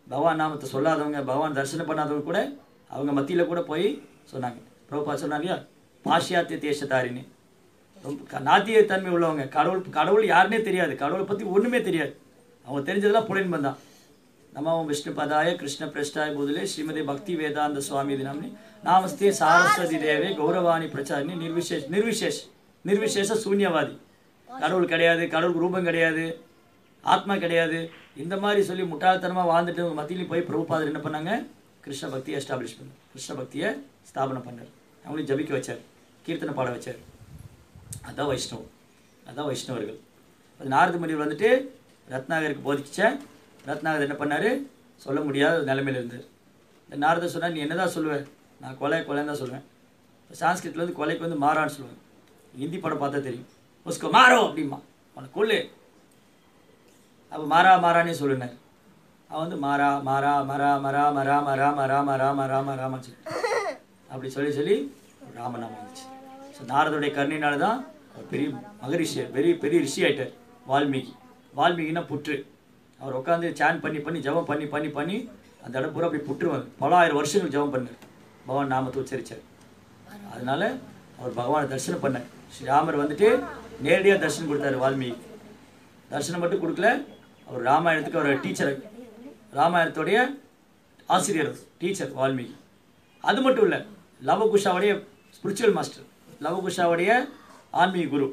பகவான் நாமத்தை சொல்லாதவங்க பகவான் தரிசனம் பண்ணாதவங்க கூட அவங்க மத்தியில் கூட போய் சொன்னாங்க பிரபுபா சொன்னாங்க இல்லையா பாஷ்யாத்திய தேசத்தாரின்னு ரொம்ப க- நாத்திய தன்மை உள்ளவங்க கடவுள் கடவுள் யாருன்னே தெரியாது கடவுளை பற்றி ஒன்றுமே தெரியாது அவங்க தெரிஞ்சதெல்லாம் புலன்பம் தான் நமோ விஷ்ணு பதாய கிருஷ்ண பிரஷ்டாய புதுலே ஸ்ரீமதி பக்தி வேதாந்த சுவாமி தினம்னி நாமஸ்தே சாரஸ்வதி தேவே கௌரவாணி பிரச்சாரினி நிர்விசேஷ் நிர்விசேஷ் நிர்விசேஷ சூன்யவாதி கடவுள் கிடையாது கடவுள் ரூபம் கிடையாது ஆத்மா கிடையாது இந்த மாதிரி சொல்லி முட்டாள்தனமாக வாழ்ந்துட்டு அவங்க மத்தியிலையும் போய் பிரபுபாதர் என்ன பண்ணாங்க கிருஷ்ண பக்தியை எஸ்டாப்ளிஷ் பண்ணார் கிருஷ்ண பக்தியை ஸ்தாபனம் பண்ணார் அவங்களையும் ஜபிக்க வச்சார் கீர்த்தனை பாட வச்சார் அதான் வைஷ்ணவம் அதான் வைஷ்ணவர்கள் அது நாரத முனிவர் வந்துட்டு ரத்னாகருக்கு போதிச்ச ரத்னாகர் என்ன பண்ணாரு சொல்ல முடியாத ஒரு நிலைமையில இருந்தார் இந்த நாரதர் சொன்னா நீ என்னதான் சொல்லுவ நான் கொலை கொலைன்னு தான் சொல்லுவேன் சான்ஸ்கிரிட்ல வந்து கொலைக்கு வந்து மாறான்னு சொல்லுவேன் ஹிந்தி படம் பார்த்தா தெரியும் உஸ்கோ மாறோ அப்படிமா உனக்கு கொள்ளு அப்போ மாறா மாறானே சொல்லுனார் அவன் வந்து மாறா மாறா மரா மரா மரா மரா மரா மரா மரா மரா சொல்லி அப்படி சொல்லி சொல்லி ராமநாமம் வந்துச்சு ஸோ நாரதுடைய கருணையினால தான் அவர் பெரிய மகரிஷி பெரிய பெரிய ரிஷி ஆயிட்டார் வால்மீகி வால்மீகினா புற்று அவர் உட்காந்து சேன் பண்ணி பண்ணி ஜெபம் பண்ணி பண்ணி பண்ணி அந்த இடம் பூரா அப்படி புற்றுவாங்க பல ஆயிரம் வருஷங்கள் ஜெபம் பண்ணார் பகவான் நாமத்தை உச்சரிச்சார் அதனால அவர் பகவானை தரிசனம் பண்ணார் ஸ்ரீராமர் வந்துட்டு நேரடியாக தரிசனம் கொடுத்தாரு வால்மீகி தரிசனம் மட்டும் கொடுக்கல அவர் ராமாயணத்துக்கு அவர் டீச்சர் ராமாயணத்துடைய ஆசிரியர் டீச்சர் வால்மீகி அது மட்டும் இல்லை லவகுஷாவுடைய ஸ்பிரிச்சுவல் மாஸ்டர் லவகுஷாவுடைய ஆன்மீக குரு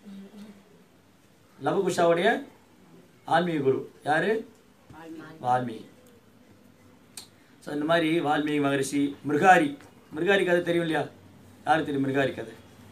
லவகுஷாவுடைய ஆன்மீக குரு யாரு வால்மீகி ஸோ இந்த மாதிரி வால்மீகி மகரிஷி மிருகாரி மிருகாரி கதை தெரியும் இல்லையா யாருக்கு தெரியும் மிருகாரி கதை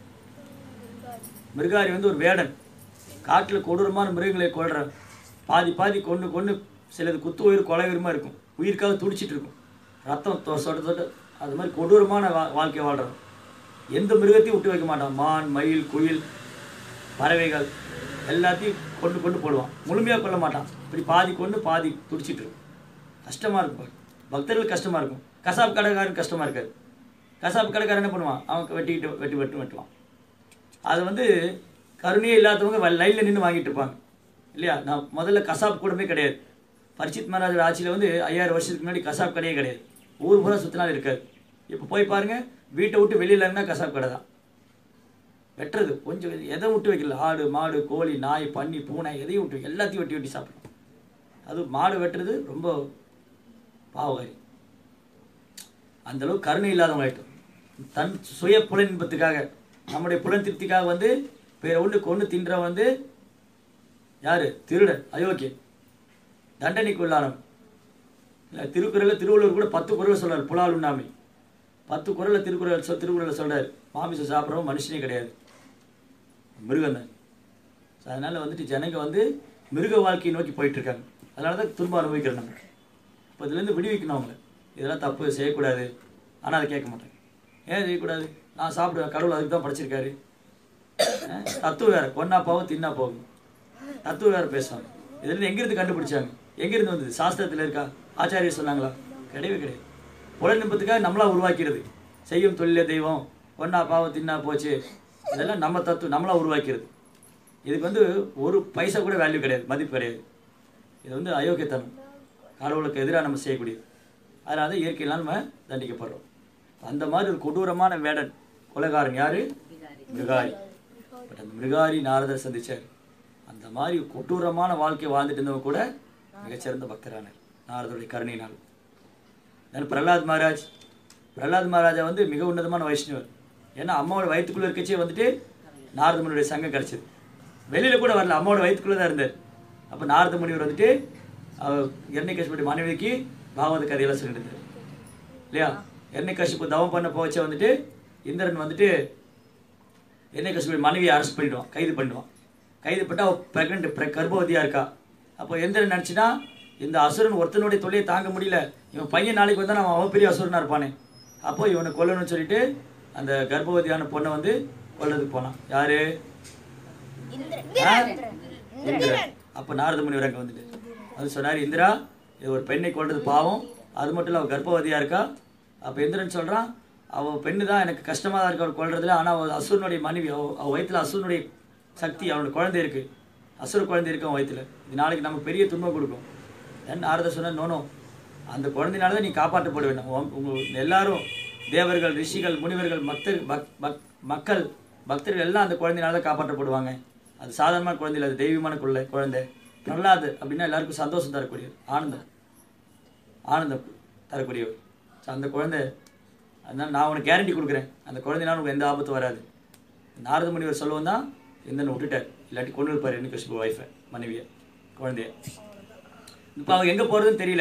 மிருகாரி வந்து ஒரு வேடன் காட்டில் கொடூரமான மிருகங்களை கொல்ற பாதி பாதி கொண்டு கொண்டு சிலது குத்து உயிர் கொலை உயிரமாக இருக்கும் உயிருக்காக துடிச்சிட்டு இருக்கும் ரத்தம் தொ- சொட்ட சொட்ட அது மாதிரி கொடூரமான வா வாழ்க்கை வாழ்கிறான் எந்த மிருகத்தையும் விட்டு வைக்க மாட்டான் மான் மயில் குயில் பறவைகள் எல்லாத்தையும் கொண்டு கொண்டு போடுவான் முழுமையாக கொல்ல மாட்டான் இப்படி பாதி கொண்டு பாதி துடிச்சிட்டு இருக்கும் கஷ்டமாக இருக்கும் பாரு. பக்தர்களுக்கு கஷ்டமாக இருக்கும் கசாப் கடைக்காரன் கஷ்டமாக இருக்காது கசாப் கடைக்காரன் என்ன பண்ணுவான் அவன் வெட்டிக்கிட்டு வெட்டி வெட்டு வெட்டுவான் அது வந்து கருணையே இல்லாதவங்க லைனில் நின்று வாங்கிட்டு இருப்பாங்க இல்லையா நான் முதல்ல கசாப் கூடமே கிடையாது பரிச்சித் மகாராஜர் ஆட்சியில் வந்து ஐயாயிரம் வருஷத்துக்கு முன்னாடி கசாப் கடையே கிடையாது ஊர் பூரா சுற்றினாலும் இருக்காது இப்போ போய் பாருங்க வீட்டை விட்டு வெளியில் இருந்தால் கசாப் கடை தான் வெட்டுறது கொஞ்சம் எதை விட்டு வைக்கல ஆடு மாடு கோழி நாய் பன்னி பூனை எதையும் விட்டு வைக்கல. எல்லாத்தையும் வெட்டி வெட்டி சாப்பிடும் அது மாடு வெட்டுறது ரொம்ப பாவகாரி அந்த அளவுக்கு கருணை இல்லாதவங்க ஆயிட்டோம் தன் சுய புலனின்பத்துக்காக நம்முடைய புலன் திருப்திக்காக வந்து பிற ஒன்று கொண்டு தின்ற வந்து யாரு திருடன் அயோக்கியன் தண்டனைக்கு உள்ளானவன் இல்லை திருக்குறளில் திருவள்ளுவர் கூட பத்து குறள் சொல்றார் புலால் உண்ணாமை பத்து குறளில் திருக்குறள் சொல் திருக்குறளில் சொல்றாரு மாமிசம் சாப்பிட்றவன் மனுஷனே கிடையாது மிருகம் தான் ஸோ அதனால் வந்துட்டு ஜனங்க வந்து மிருக வாழ்க்கையை நோக்கி போயிட்டு இருக்காங்க அதனால தான் துன்பம் அனுபவிக்கிறோம் நம்ம இப்போ இதுலேருந்து விடுவிக்கணும் அவங்கள இதெல்லாம் தப்பு செய்யக்கூடாது ஆனால் அதை கேட்க மாட்டாங்க ஏன் செய்யக்கூடாது நான் சாப்பிடுவேன் கடவுள் அதுக்கு தான் படைச்சிருக்காரு அஹ் தத்துவம் வேறு கொன்னா போகும் தின்னா போகும் தத்துவம் வேறு பேசுவாங்க இதுலேருந்து எங்கேருந்து கண்டுபிடிச்சாங்க எங்கேருந்து வந்தது சாஸ்திரத்தில் இருக்கா ஆச்சாரியர் சொன்னாங்களா கிடையவே கிடையாது புலநிம்பத்துக்காக நம்மளா உருவாக்கிறது செய்யும் தொழிலே தெய்வம் ஒன்னா பாவம் தின்னா போச்சு இதெல்லாம் நம்ம தத்துவம் நம்மளா உருவாக்கிறது இதுக்கு வந்து ஒரு பைசா கூட வேல்யூ கிடையாது மதிப்பு கிடையாது இது வந்து அயோக்கியத்தனம் கடவுளுக்கு எதிராக நம்ம செய்யக்கூடியது அதனால தான் இயற்கையெல்லாம் நம்ம தண்டிக்கப்படுறோம் அந்த மாதிரி ஒரு கொடூரமான வேடன் கொலைகாரன் யாரு மிருகாரி பட் அந்த மிருகாரி நாரதர் சந்திச்சார் அந்த மாதிரி கொடூரமான வாழ்க்கை வாழ்ந்துட்டு இருந்தவங்க கூட மிகச்சிறந்த பக்தரானார் நாரதருடைய கருணையினால் தென் பிரகலாத் மகாராஜ் பிரகலாத் மகாராஜா வந்து மிக உன்னதமான வைஷ்ணவர் ஏன்னா அம்மாவோட வயிற்றுக்குள்ளே இருக்கச்சே வந்துட்டு நாரத முனியுடைய சங்கம் கிடச்சிது வெளியில் கூட வரல அம்மாவோட வயிற்றுக்குள்ளே தான் இருந்தார் அப்போ நாரத முனிவர் வந்துட்டு எண்ணெய் மனைவிக்கு பாகவத கதையெல்லாம் சொல்லிட்டு இருந்தார் இல்லையா எண்ணெய் கஷ்யப்பு தவம் பண்ண போச்ச வந்துட்டு இந்திரன் வந்துட்டு எண்ணெய் கஷ்யப்புடைய மனைவியை அரெஸ்ட் பண்ணிடுவான் கைது பண்ணிடுவான் கைது பண்ணிட்டு அவள் ப்ரெக்னென்ட் கர்ப்பவதியாக இருக்கா அப்போ எந்திரன் நினச்சினா இந்த அசுரன் ஒருத்தனுடைய தொல்லையை தாங்க முடியல இவன் பையன் நாளைக்கு வந்தால் அவன் அவன் பெரிய அசுரனாக இருப்பானே அப்போ இவனை கொல்லணும்னு சொல்லிட்டு அந்த கர்ப்பவதியான பொண்ணை வந்து கொல்லறதுக்கு போனான் யாரு ஆ? இந்திரன் அப்போ நாரத முனிவர் அங்கே வந்துட்டு அது சொன்னார் இந்திரா இது ஒரு பெண்ணை கொல்றது பாவம் அது மட்டும் இல்லை அவள் கர்ப்பவதியாக இருக்கா அப்போ இந்திரன் சொல்கிறான் அவள் பெண்ணு தான் எனக்கு கஷ்டமாக தான் இருக்கு அவள் கொல்றதுல ஆனால் அவள் அசுரனுடைய மனைவி அவள் அவள் வயித்துல அசுரனுடைய சக்தி அவனோட குழந்தை இருக்கு அசுர குழந்தை இருக்கு அவன் வயித்துல இது நாளைக்கு நமக்கு பெரிய துன்பம் கொடுக்கும் தென் நாரத சொன்ன நோனோ அந்த குழந்தையினால தான் நீ காப்பாற்றப்பட வேண்டும் உன்- உங்க எல்லாரும் தேவர்கள் ரிஷிகள் முனிவர்கள் மக்தர் பக் பக் மக்கள் பக்தர்கள் எல்லாம் அந்த குழந்தையினால தான் காப்பாற்றப்படுவாங்க அது சாதாரணமான குழந்தை இல்லை அது தெய்வீகமான குழந்தை குழந்தை பிரகலாது அப்படின்னா எல்லாருக்கும் சந்தோஷம் தரக்கூடியது ஆனந்தம் ஆனந்தம் தரக்கூடியவர் ஸோ அந்த குழந்தை அதனால் நான் உனக்கு கேரண்டி கொடுக்குறேன் அந்த குழந்தைனால உனக்கு எந்த ஆபத்தும் வராது நாரத முனிவர் சொல்லவும் தான் எந்தன்னு விட்டுட்டார் இல்லாட்டி கொண்டு இருப்பார் என்ன கஷ்பு ஒய்ஃபை மனைவியை குழந்தைய இப்போ அவ எங்கே போகிறதுன்னு தெரியல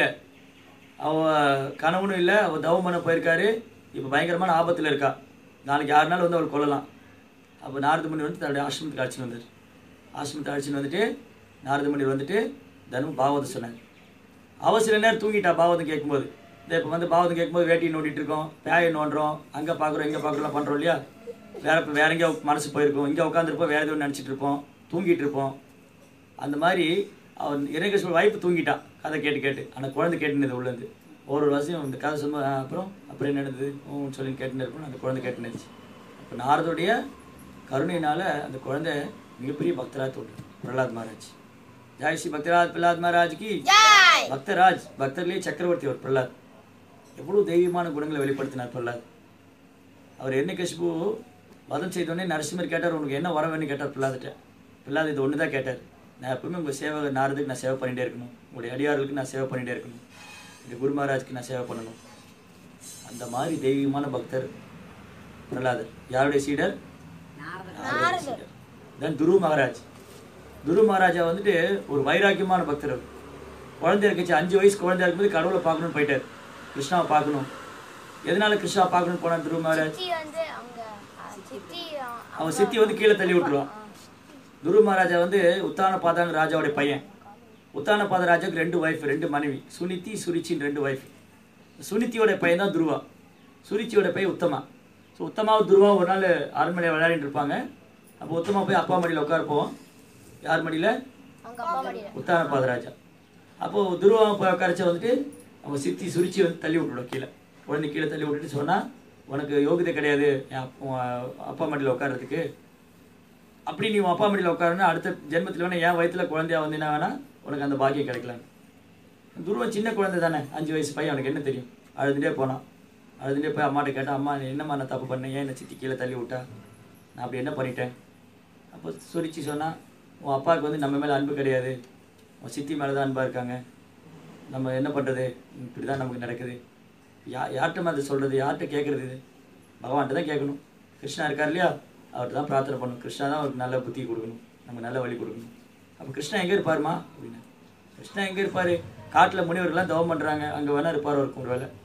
அவ கணவனும் இல்லை அவள் தவம் பண்ண போயிருக்காரு இப்போ பயங்கரமான ஆபத்தில் இருக்கா நாளைக்கு யாரு நாள் வந்து அவள் கொல்லலாம் அப்போ நாரத முனிவர் வந்து தன்னுடைய ஆசிரமத்துக்கு அழைச்சின்னு வந்தார் ஆசிரமத்தை அழைச்சின்னு வந்துட்டு நாரத முனிவர் வந்துட்டு தினமும் பாவத்தை சொன்னார் அவ சில நேரம் தூங்கிட்டா பாவதம் கேட்கும்போது இந்த இப்போ வந்து பாவதம் கேட்கும்போது வேட்டி நோண்டிட்டு இருக்கோம் பேயை நோண்டுறோம் அங்கே பார்க்குறோம் இங்கே பார்க்குறோம் பண்ணுறோம் இல்லையா வேற இப்போ வேற எங்கேயோ மனசு போயிருக்கும் இங்கே உட்காந்துருப்போம் வேற எதுவும் நினச்சிட்டு இருப்போம் தூங்கிட்டு இருப்போம் அந்த மாதிரி அவன் இறைகேஸ்வர் வாய்ப்பு தூங்கிட்டா கதை கேட்டு கேட்டு ஆனால் குழந்தை கேட்டுனது உள்ளேருந்து ஒரு ஒரு வருஷம் இந்த கதை சொல்லும்போது "ஆ, அப்புறம் அப்புறம் என்ன நடந்தது ஊன்னு சொல்லி கேட்டுன்னு இருப்போம் அந்த குழந்தை கேட்டுனுச்சு அப்போ நாரதுடைய கருணையினால அந்த குழந்தை மிகப்பெரிய பக்தராக தோன்று பிரகலாத் மகாராஜ் ஜாய் ஸ்ரீ பக்தராஜ் பிரகலாத் மகாராஜ்க்கு பக்தராஜ் பக்தர்லேயே சக்கரவர்த்தி அவர் பிரகலாத் எவ்வளவு தெய்வீகமான குணங்களை வெளிப்படுத்தினார் பிரகலாத் அவர் என்ன கஷ்பு வதம் செய்தோடனே நரசிம்மர் கேட்டார் உனக்கு என்ன வர வேணும்னு கேட்டார் பிரகலாதிட்ட பிரகலாத் இது ஒன்று தான் கேட்டார் நான் எப்பவுமே உங்கள் சேவை நாரதுக்கு நான் சேவை பண்ணிகிட்டே இருக்கணும் உங்களுடைய அடியார்களுக்கு நான் சேவை பண்ணிகிட்டே இருக்கணும் இந்த குரு மகாராஜ்க்கு நான் சேவை பண்ணணும் அந்த மாதிரி தெய்வீகமான பக்தர் பிரகலாதர் யாருடைய சீடர் நாரதருடைய சீடர் தென் துரு மகாராஜ் துரு மகாராஜா வந்துட்டு ஒரு வைராக்கியமான பக்தர் அவர். குழந்தை இருக்குச்சு அஞ்சு வயசு குழந்தை இருக்கும்போது கடவுளை பார்க்கணும்னு போயிட்டார் கிருஷ்ணாவை பார்க்கணும் எதனால கிருஷ்ணாவை பார்க்கணும்னு போனார் துரு மகாராஜ் சித்தி வந்து அவங்க அஹ், சித்தி அஹ், அவன் சித்தி வந்து கீழே தள்ளி விட்டுருவான் துரு மகாராஜா வந்து உத்தான பாதாங்க ராஜாவுடைய பையன் உத்தான பாத ராஜாவுக்கு ரெண்டு ஒய்ஃப் ரெண்டு மனைவி சுனித்தி சுரிச்சின்னு ரெண்டு ஒய்ஃப் சுனித்தியோட பையன் தான் துருவா சுரிச்சியோட பையன் உத்தமா ஸோ உத்தமாவும் துருவா ஒரு நாள் அரண்மனையில் விளையாடிட்டு இருப்பாங்க அப்போ உத்தமா போய் அப்பா மடியில் உட்கார போவோம் யார் மடியில் அவங்க அப்பா மடியில உத்தான பாதராஜா அப்போது துருவாவை போய் உட்காரச்ச வந்துட்டு அவன் சித்தி சுரிச்சு வந்து தள்ளி விட்டுடும் கீழே குழந்தை கீழே தள்ளி விட்டுட்டு சொன்னா உனக்கு யோகிதை கிடையாது என் அப்~ உன் அப்பா மடியில் உட்கார்றதுக்கு அப்படி நீ உன் அப்பா மடியில் உட்காருன்னா அடுத்த ஜென்மத்தில் வேணா என் வயித்துல குழந்தையா வந்தீங்கன்னா வேணா உனக்கு அந்த பாக்கியம் கிடைக்கலாம் துருவன் சின்ன குழந்தை தானே அஞ்சு வயசு பையன் அவனுக்கு என்ன தெரியும் அழுதுகிட்டே போனான் அழுதுகிட்டே போய் அம்மாட்ட கேட்டான் அம்மா நீ என்னம்மா நான் தப்பு பண்ணேன் ஏன் என்னை சித்தி கீழே தள்ளி விட்டா நான் அப்படி என்ன பண்ணிட்டேன் அப்போ சுரிச்சு சொன்னா உன் அப்பாவுக்கு வந்து நம்ம மேலே அன்பு கிடையாது உன் சித்தி மேலே தான் அன்பாக இருக்காங்க நம்ம என்ன பண்ணுறது இப்படி தான் நமக்கு நடக்குது யா யார்கிட்ட அது சொல்கிறது யார்கிட்ட கேட்குறது இது பகவான்கிட்ட தான் கேட்கணும் கிருஷ்ணா இருக்கார் இல்லையா அவர்கிட்ட தான் பிரார்த்தனை பண்ணணும் கிருஷ்ணா தான் அவருக்கு நல்ல புத்தி கொடுக்கணும் நமக்கு நல்ல வழி கொடுக்கணும் அப்போ கிருஷ்ணா எங்கே இருப்பாருமா அப்படின்னு கிருஷ்ணா எங்கே இருப்பார் காட்டில் முனிவர்கள்லாம் தவம் பண்ணுறாங்க அங்கே வேணா இருப்பார் அவருக்கு ஒரு வேலை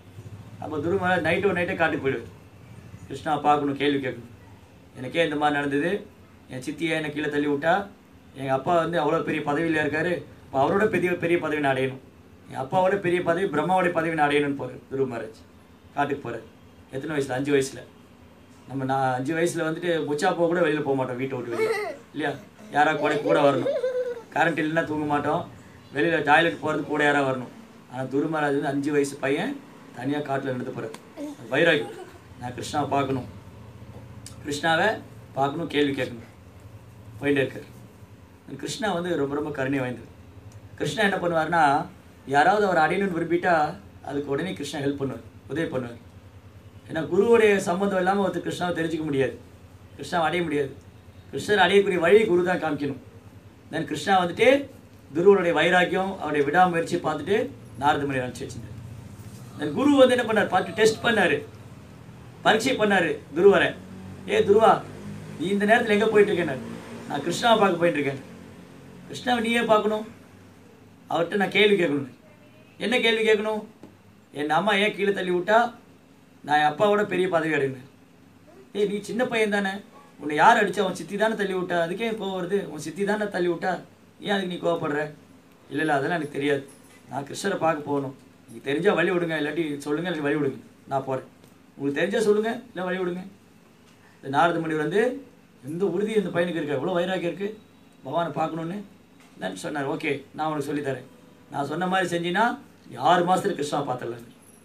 அப்போ துருமலை நைட்டோ நைட்டே காட்டுக்கு போயிடுவார் கிருஷ்ணாவை பார்க்கணும் கேள்வி கேட்கணும் எனக்கே இந்த மாதிரி நடந்தது என் சித்தியை என்னை கீழே தள்ளி விட்டா எங்கள் அப்பா வந்து அவ்வளோ பெரிய பதவியில் இருக்காரு இப்போ அவரோட பெரிய பெரிய பதவி நான் அடையணும் என் அப்பாவோட பெரிய பதவி பிரம்மாவோட பதவி நான் அடையணும்னு போகிறார் துருவ மகாராஜ் காட்டுக்கு போகிறார் எத்தனை வயசில் அஞ்சு வயசில் நம்ம நான் அஞ்சு வயசில் வந்துட்டு முச்சா போக கூட வெளியில் போக மாட்டோம் வீட்டை விட்டு வெளியே இல்லையா யாரா கூட கூட வரணும் கரண்ட் இல்லைன்னா தூங்க மாட்டோம் வெளியில் டாய்லெட் போகிறது கூட யாரா வரணும் ஆனால் துரு மகாராஜ் வந்து அஞ்சு வயசு பையன் தனியாக காட்டில் நடந்து போகிறார் வைராகியம் நான் கிருஷ்ணாவை பார்க்கணும் கிருஷ்ணாவை பார்க்கணும் கேள்வி கேட்கணும் போயிட்டே இருக்கார் கிருஷ்ணா வந்து ரொம்ப ரொம்ப கருணை வாய்ந்தது கிருஷ்ணா என்ன பண்ணுவார்னா யாராவது அவர் அடையணும்னு விரும்பிட்டா அதுக்கு உடனே கிருஷ்ணா ஹெல்ப் பண்ணுவார் உதவி பண்ணுவார் ஏன்னா குருவுடைய சம்பந்தம் இல்லாமல் ஒருத்தர் கிருஷ்ணாவை தெரிஞ்சுக்க முடியாது கிருஷ்ணாவை அடைய முடியாது கிருஷ்ணர் அடையக்கூடிய வழியை குரு தான் காமிக்கணும் தென் கிருஷ்ணா வந்துட்டு குருவனுடைய வைராக்கியம் அவருடைய விடாமுயற்சி பார்த்துட்டு நாரத முனிவர் அனுப்பிச்சு வச்சிருந்தார் தென் குரு வந்து என்ன பண்ணார் பார்த்து டெஸ்ட் பண்ணாரு பரீட்சை பண்ணாரு துருவரை ஏ துருவா நீ இந்த நேரத்தில் எங்கே போயிட்டு இருக்கேன் நான் கிருஷ்ணாவை பார்க்க போயிட்டு இருக்கேன் கிருஷ்ணாவை நீயே பார்க்கணும் அவர்கிட்ட நான் கேள்வி கேட்கணும் என்ன கேள்வி கேட்கணும் என் அம்மா ஏன் கீழே தள்ளி விட்டா நான் என் அப்பாவோட பெரிய பதவி அடைந்தேன் ஏய் நீ சின்ன பையன் தானே உன்னை யார் அடிச்சா உன் சித்தி தானே தள்ளி விட்டா அதுக்கே கோவம் வருது உன் சித்தி தானே தள்ளி விட்டா ஏன் அதுக்கு நீ கோவப்படுற இல்லை இல்லை அதெல்லாம் எனக்கு தெரியாது நான் கிருஷ்ணரை பார்க்க போகணும் நீங்க தெரிஞ்சா வழி விடுங்க இல்லாட்டி சொல்லுங்க எனக்கு வழி விடுங்க நான் போகிறேன் உங்களுக்கு தெரிஞ்சா சொல்லுங்க இல்லை வழி விடுங்க இந்த நாரத முனிவர் வந்து எந்த உறுதி இந்த பையனுக்கு இருக்கு எவ்வளோ வைராக்கியம் இருக்குது பகவானை பார்க்கணுன்னு தான் சொன்னார் ஓகே நான் உனக்கு சொல்லித்தரேன் நான் சொன்ன மாதிரி செஞ்சினா ஆறு மாதத்துல கிருஷ்ணா பார்த்துடலாம்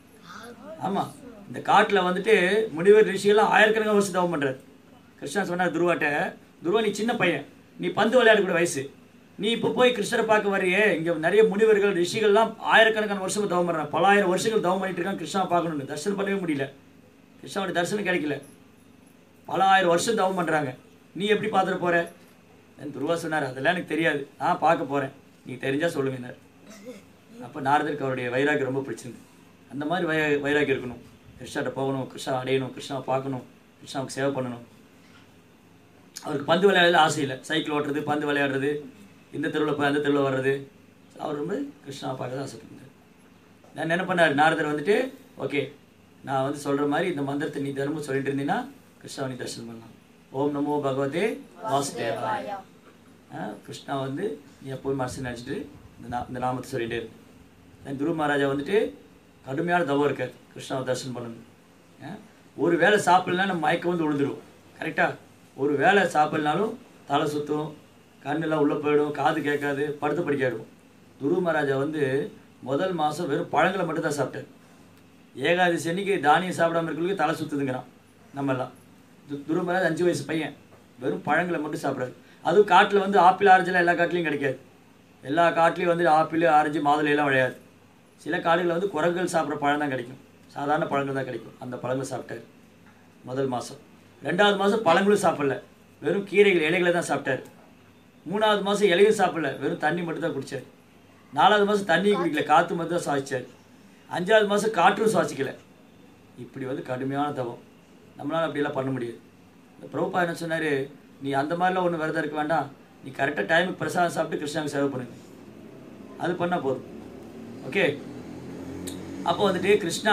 ஆமாம் இந்த காட்டில் வந்துட்டு முனிவர் ரிஷிகள்லாம் ஆயிரக்கணக்கான வருஷம் தவம் பண்ணுறாரு கிருஷ்ணா சொன்னார் துருவாட்ட துருவா நீ சின்ன பையன் நீ பந்து விளையாடக்கூடிய வயசு நீ இப்போ போய் கிருஷ்ணரை பார்க்க வரையே இங்கே நிறைய முனிவர்கள் ரிஷிகள்லாம் ஆயிரக்கணக்கான வருஷம் தவம் பண்ணுறாங்க பலாயிரம் வருஷங்கள் தவம் பண்ணிட்டு இருக்காங்க கிருஷ்ணா பார்க்கணும்னு தரிசனம் பண்ணவே முடியல கிருஷ்ணாவோட தரிசனம் கிடைக்கல பல ஆயிரம் வருஷம் தவம் பண்ணுறாங்க நீ எப்படி பார்த்துட்டு போற என் துருவா சொன்னார் அதெல்லாம் எனக்கு தெரியாது நான் பார்க்க போகிறேன் நீ தெரிஞ்சா சொல்லுங்க அப்போ நாரதருக்கு அவருடைய வைராகியம் ரொம்ப பிடிச்சிருந்து அந்த மாதிரி வை வைராகியம் இருக்கணும் கிருஷ்ணாட்ட போகணும் கிருஷ்ணா அடையணும் கிருஷ்ணாவை பார்க்கணும் கிருஷ்ணாவுக்கு சேவை பண்ணணும் அவருக்கு பந்து விளையாடல ஆசை இல்லை சைக்கிள் ஓட்டுறது பந்து விளையாடுறது இந்த தெருவில் போய் அந்த தெருவில் வர்றது அவர் ரொம்ப கிருஷ்ணாவை பார்க்க தான் ஆசைப்பட்டார் நான் என்ன பண்ணார் நாரதர் வந்துட்டு ஓகே நான் வந்து சொல்கிற மாதிரி இந்த மந்திரத்தை நீ தினமும் சொல்லிட்டு இருந்தீங்கன்னா கிருஷ்ணாவை நீ தரிசனம் பண்ணலாம் ஓம் நமோ பகவதே வாசுதேவாய ஆ, கிருஷ்ணா வந்து நீ எப்போவும் மனசு நினச்சிட்டு இந்த நா இந்த நாமத்தை சொல்லிட்டே இருக்கு தென் துரு மகாராஜா வந்துட்டு கடுமையான தவம் இருக்கார் கிருஷ்ணாவை தரிசனம் பண்ணணும் ஆ, ஒரு வேளை சாப்பிடலாம் நம்ம மயக்கம் வந்து விழுந்துருவோம் கரெக்டாக ஒரு வேளை சாப்பிடலனாலும் தலை சுற்றும் கண்ணெல்லாம் உள்ளே போயிடும் காது கேட்காது படுத்து படிக்காடும் துரு மகாராஜா வந்து முதல் மாதம் வெறும் பழங்களை மட்டும் தான் சாப்பிட்டார் ஏகாதசி அன்னைக்கு தானியம் சாப்பிடாம இருக்கிறதுக்கு தலை சுத்துதுங்கிறான் நம்மெல்லாம் து துருமராஜ் அஞ்சு வயசு பையன் வெறும் பழங்களை மட்டும் சாப்பிட்றாரு அதுவும் காட்டில் வந்து ஆப்பிள் ஆரஞ்செல்லாம் எல்லா காட்டுலையும் கிடைக்காது எல்லா காட்டுலையும் வந்து ஆப்பிள் ஆரஞ்சு மாதுளை எல்லாம் விளையாது சில காடுகளில் வந்து குரங்குகள் சாப்பிட்ற பழம் தான் கிடைக்கும் சாதாரண பழங்கள் தான் கிடைக்கும் அந்த பழங்களை சாப்பிட்டாரு முதல் மாதம் ரெண்டாவது மாதம் பழங்களும் சாப்பிடல வெறும் கீரைகள் இலைகளை தான் சாப்பிட்டாரு மூணாவது மாதம் இலையும் சாப்பிடல வெறும் தண்ணி மட்டும் தான் குடிச்சார் நாலாவது மாதம் தண்ணியும் குடிக்கல காற்று மட்டும் தான் சுவாசிச்சார் அஞ்சாவது மாதம் காற்றும் சுவாசிக்கல இப்படி வந்து கடுமையான தவம் நம்மளால அப்படியெல்லாம் பண்ண முடியாது இந்த பிரபுபா என்ன சொன்னார் நீ அந்த மாதிரிலாம் ஒன்றும் விரதம் இருக்க வேண்டாம் நீ கரெக்டாக டைமுக்கு பிரசாதம் சாப்பிட்டு கிருஷ்ணாவுக்கு சேவை பண்ணுங்க அது பண்ணால் போதும் ஓகே அப்போ வந்துட்டு கிருஷ்ணா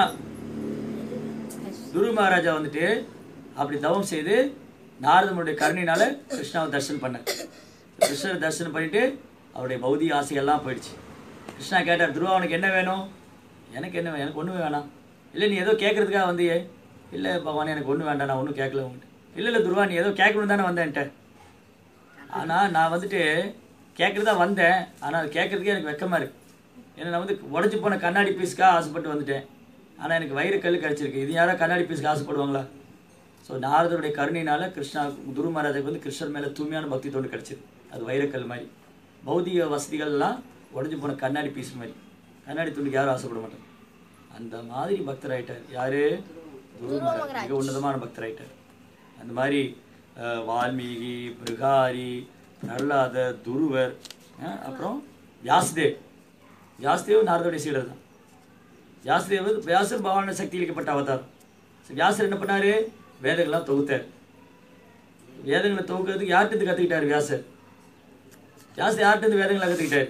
குரு மகாராஜா வந்துட்டு அப்படி தவம் செய்து நாரதனுடைய கருணையினால கிருஷ்ணாவை தரிசனம் பண்ணார் கிருஷ்ணரை தரிசனம் பண்ணிட்டு அவருடைய பௌதிக ஆசைகள்லாம் போயிடுச்சு கிருஷ்ணா கேட்டார் துருவா உனக்கு என்ன வேணும் எனக்கு என்ன வேணும்? எனக்கு ஒன்றும் வேணாம் இல்லை நீ ஏதோ கேட்கறதுக்காக வந்தியே இல்லை பகவான் எனக்கு ஒன்றும் வேண்டாம் நான் ஒன்றும் கேட்கல உங்கள்கிட்ட இல்லை இல்லை துருவா நீ ஏதோ கேட்கணும் தானே வந்தேன்ட்ட ஆனால் நான் வந்துட்டு கேட்குறதா வந்தேன் ஆனால் அது கேட்குறதுக்கே எனக்கு வெக்கமாக இருக்கு ஏன்னா நான் வந்து உடஞ்சி போன கண்ணாடி பீஸ்க்காக ஆசைப்பட்டு வந்துட்டேன் ஆனால் எனக்கு வயிறு கல் கிடச்சிருக்கு இது யாரோ கண்ணாடி பீஸ்க்கு ஆசைப்படுவாங்களா ஸோ நாரதருடைய கருணையினால கிருஷ்ணா குரு மகாராஜாக்கு வந்து கிருஷ்ணர் மேலே தூய்மையான பக்தி தோண்டு கிடச்சிது அது வைரக்கல் மாதிரி பௌதிக வசதிகள்லாம் உடஞ்சி போன கண்ணாடி பீஸ் மாதிரி கண்ணாடி துண்டுக்கு யாரும் ஆசைப்பட மாட்டாங்க அந்த மாதிரி பக்தர் ஆயிட்டார் யாரு குரு மகாராஜ் மிக உன்னதமான பக்தர் ஆயிட்டார் அந்த மாதிரி அஹ், வால்மீகி பிருகாரி பிரகலாதர் துருவர் அஹ், அப்புறம் வியாசதேவ் வியாசதேவ் நாரதோடைய சீடர் தான் வியாசதேவ் வந்து வியாசர் பகவான சக்தி இழிக்கப்பட்ட அவதாரம் ஸோ வியாசர் என்ன பண்ணாரு வேதங்கள்லாம் தொகுத்தார் வேதங்களை தொகுக்கிறதுக்கு யார்கிட்ட கற்றுக்கிட்டாரு வியாசர் வியாசர் யார்கிட்ட இருந்து வேதங்களை கற்றுக்கிட்டாரு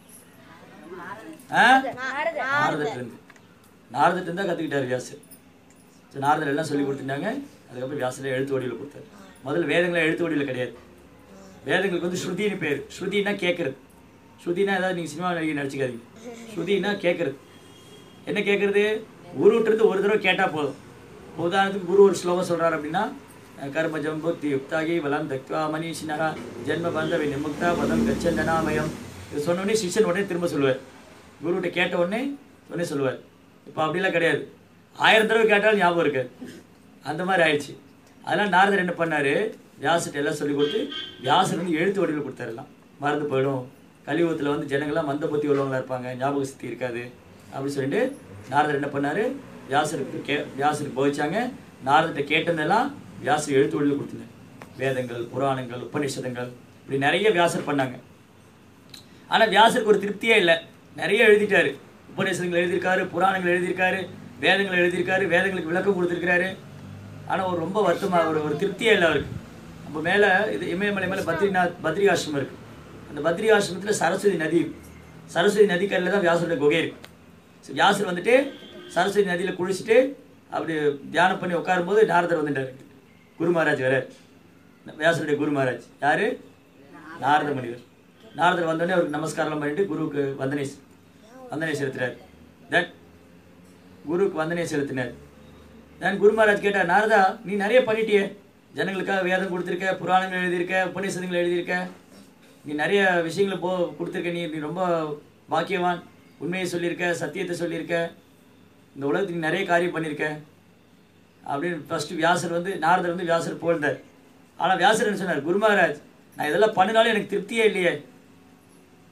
ஆ நாரதத்திலிருந்து நாரதத்திலிருந்து தான் கற்றுக்கிட்டாரு வியாசர் ஸோ நாரதர் எல்லாம் சொல்லி கொடுத்துட்டாங்க அதுக்கப்புறம் வியாசரை எழுத்து வடிவில் கொடுத்தாரு முதல்ல வேதங்களை எழுத்து வடிவில் கிடையாது வேதங்களுக்கு வந்து ஸ்ருதின்னு பேர் ஸ்ருதினா கேட்குறது ஸ்ருதினா ஏதாவது நீங்கள் சினிமா நடிகை நடிச்சுக்காதீங்க ஸ்ருதினா கேட்குறது என்ன கேட்குறது குருவிட்டிருந்து ஒரு தடவை கேட்டால் போதும் இப்ப உதாரணத்துக்கு குரு ஒரு ஸ்லோகம் சொல்கிறார் அப்படின்னா கர்மஜம் புத்தி யுக்தாகி வலம் தக்வா மனிஷினரா ஜென்ம பந்தவி நிமுக்தா பதம் கச்சந்தனாமயம் இது சொன்ன உடனே சிஷ்யன் உடனே திரும்ப சொல்லுவார் குருகிட்ட கேட்ட உடனே உடனே சொல்லுவார் இப்போ அப்படிலாம் கிடையாது ஆயிரம் தடவை கேட்டாலும் ஞாபகம் இருக்காது அந்த மாதிரி ஆயிடுச்சு அதெல்லாம் நாரதர் என்ன பண்ணாரு வியாசர்ட்ட எல்லாம் சொல்லி கொடுத்து வியாசர் வந்து எழுத்து வடிவில் கொடுத்தாரு எல்லாம் மறந்து போயிடும் கலியுகத்தில் வந்து ஜனங்கள்லாம் மந்த புத்தி உள்ளவங்களா இருப்பாங்க ஞாபக சக்தி இருக்காது அப்படின்னு சொல்லிட்டு நாரதர் என்ன பண்ணாரு வியாசருக்கு கே வியாசருக்கு போதிச்சாங்க நாரதர்கிட்ட கேட்டதெல்லாம் வியாசர் எழுத்து வடிவில் கொடுத்தாங்க வேதங்கள் புராணங்கள் உபநிஷதங்கள் இப்படி நிறைய வியாசர் பண்ணாங்க ஆனால் வியாசருக்கு ஒரு திருப்தியே இல்லை நிறைய எழுதிட்டாரு உபநிஷதங்கள் எழுதியிருக்காரு புராணங்கள் எழுதியிருக்காரு வேதங்கள் எழுதியிருக்காரு வேதங்களுக்கு விளக்கம் கொடுத்துருக்காரு ஆனால் ஒரு ரொம்ப வருத்தமாக ஒரு ஒரு திருப்தியே இல்லை அவருக்கு நம்ம மேலே இது இமயமலை மேலே பத்ரிநாத் பத்ரி ஆசிரமம் இருக்குது அந்த பத்ரி ஆசிரமத்தில் சரஸ்வதி நதி இருக்கு. சரஸ்வதி நதிக்கரையில் தான் வியாசருடைய குகை இருக்கு ஸோ வியாசர் வந்துட்டு சரஸ்வதி நதியில் குளிச்சுட்டு அப்படி தியானம் பண்ணி உட்காரும்போது நாரதர் வந்துட்டார் குரு மகாராஜ் வரார் வியாசருடைய குரு மகாராஜ் யாரு நாரத முனிவர் நாரதர் வந்தோடனே அவருக்கு நமஸ்காரம் பண்ணிட்டு குருவுக்கு வந்தனை வந்தனை செலுத்துறார் தென் குருவுக்கு வந்தனை செலுத்தினார் தென் குரு மகாராஜ் கேட்டார் நாரதா நீ நிறைய பண்ணிட்டியே ஜனங்களுக்காக வேதம் கொடுத்துருக்க புராணங்கள் எழுதியிருக்க உபநிஷதங்கள் எழுதியிருக்க நீ நிறைய விஷயங்களை போ கொடுத்துருக்க நீ நீ ரொம்ப பாக்கியவான் உண்மையை சொல்லியிருக்க சத்தியத்தை சொல்லியிருக்க இந்த உலகத்துக்கு நீ நிறைய காரியம் பண்ணியிருக்க அப்படின்னு ஃபஸ்ட்டு வியாசர் வந்து நாரதர் வந்து வியாசர் புகழ்ந்தார் ஆனால் வியாசர் என்ன சொன்னார் குரு மகாராஜ் நான் இதெல்லாம் பண்ணினாலும் எனக்கு திருப்தியே இல்லையே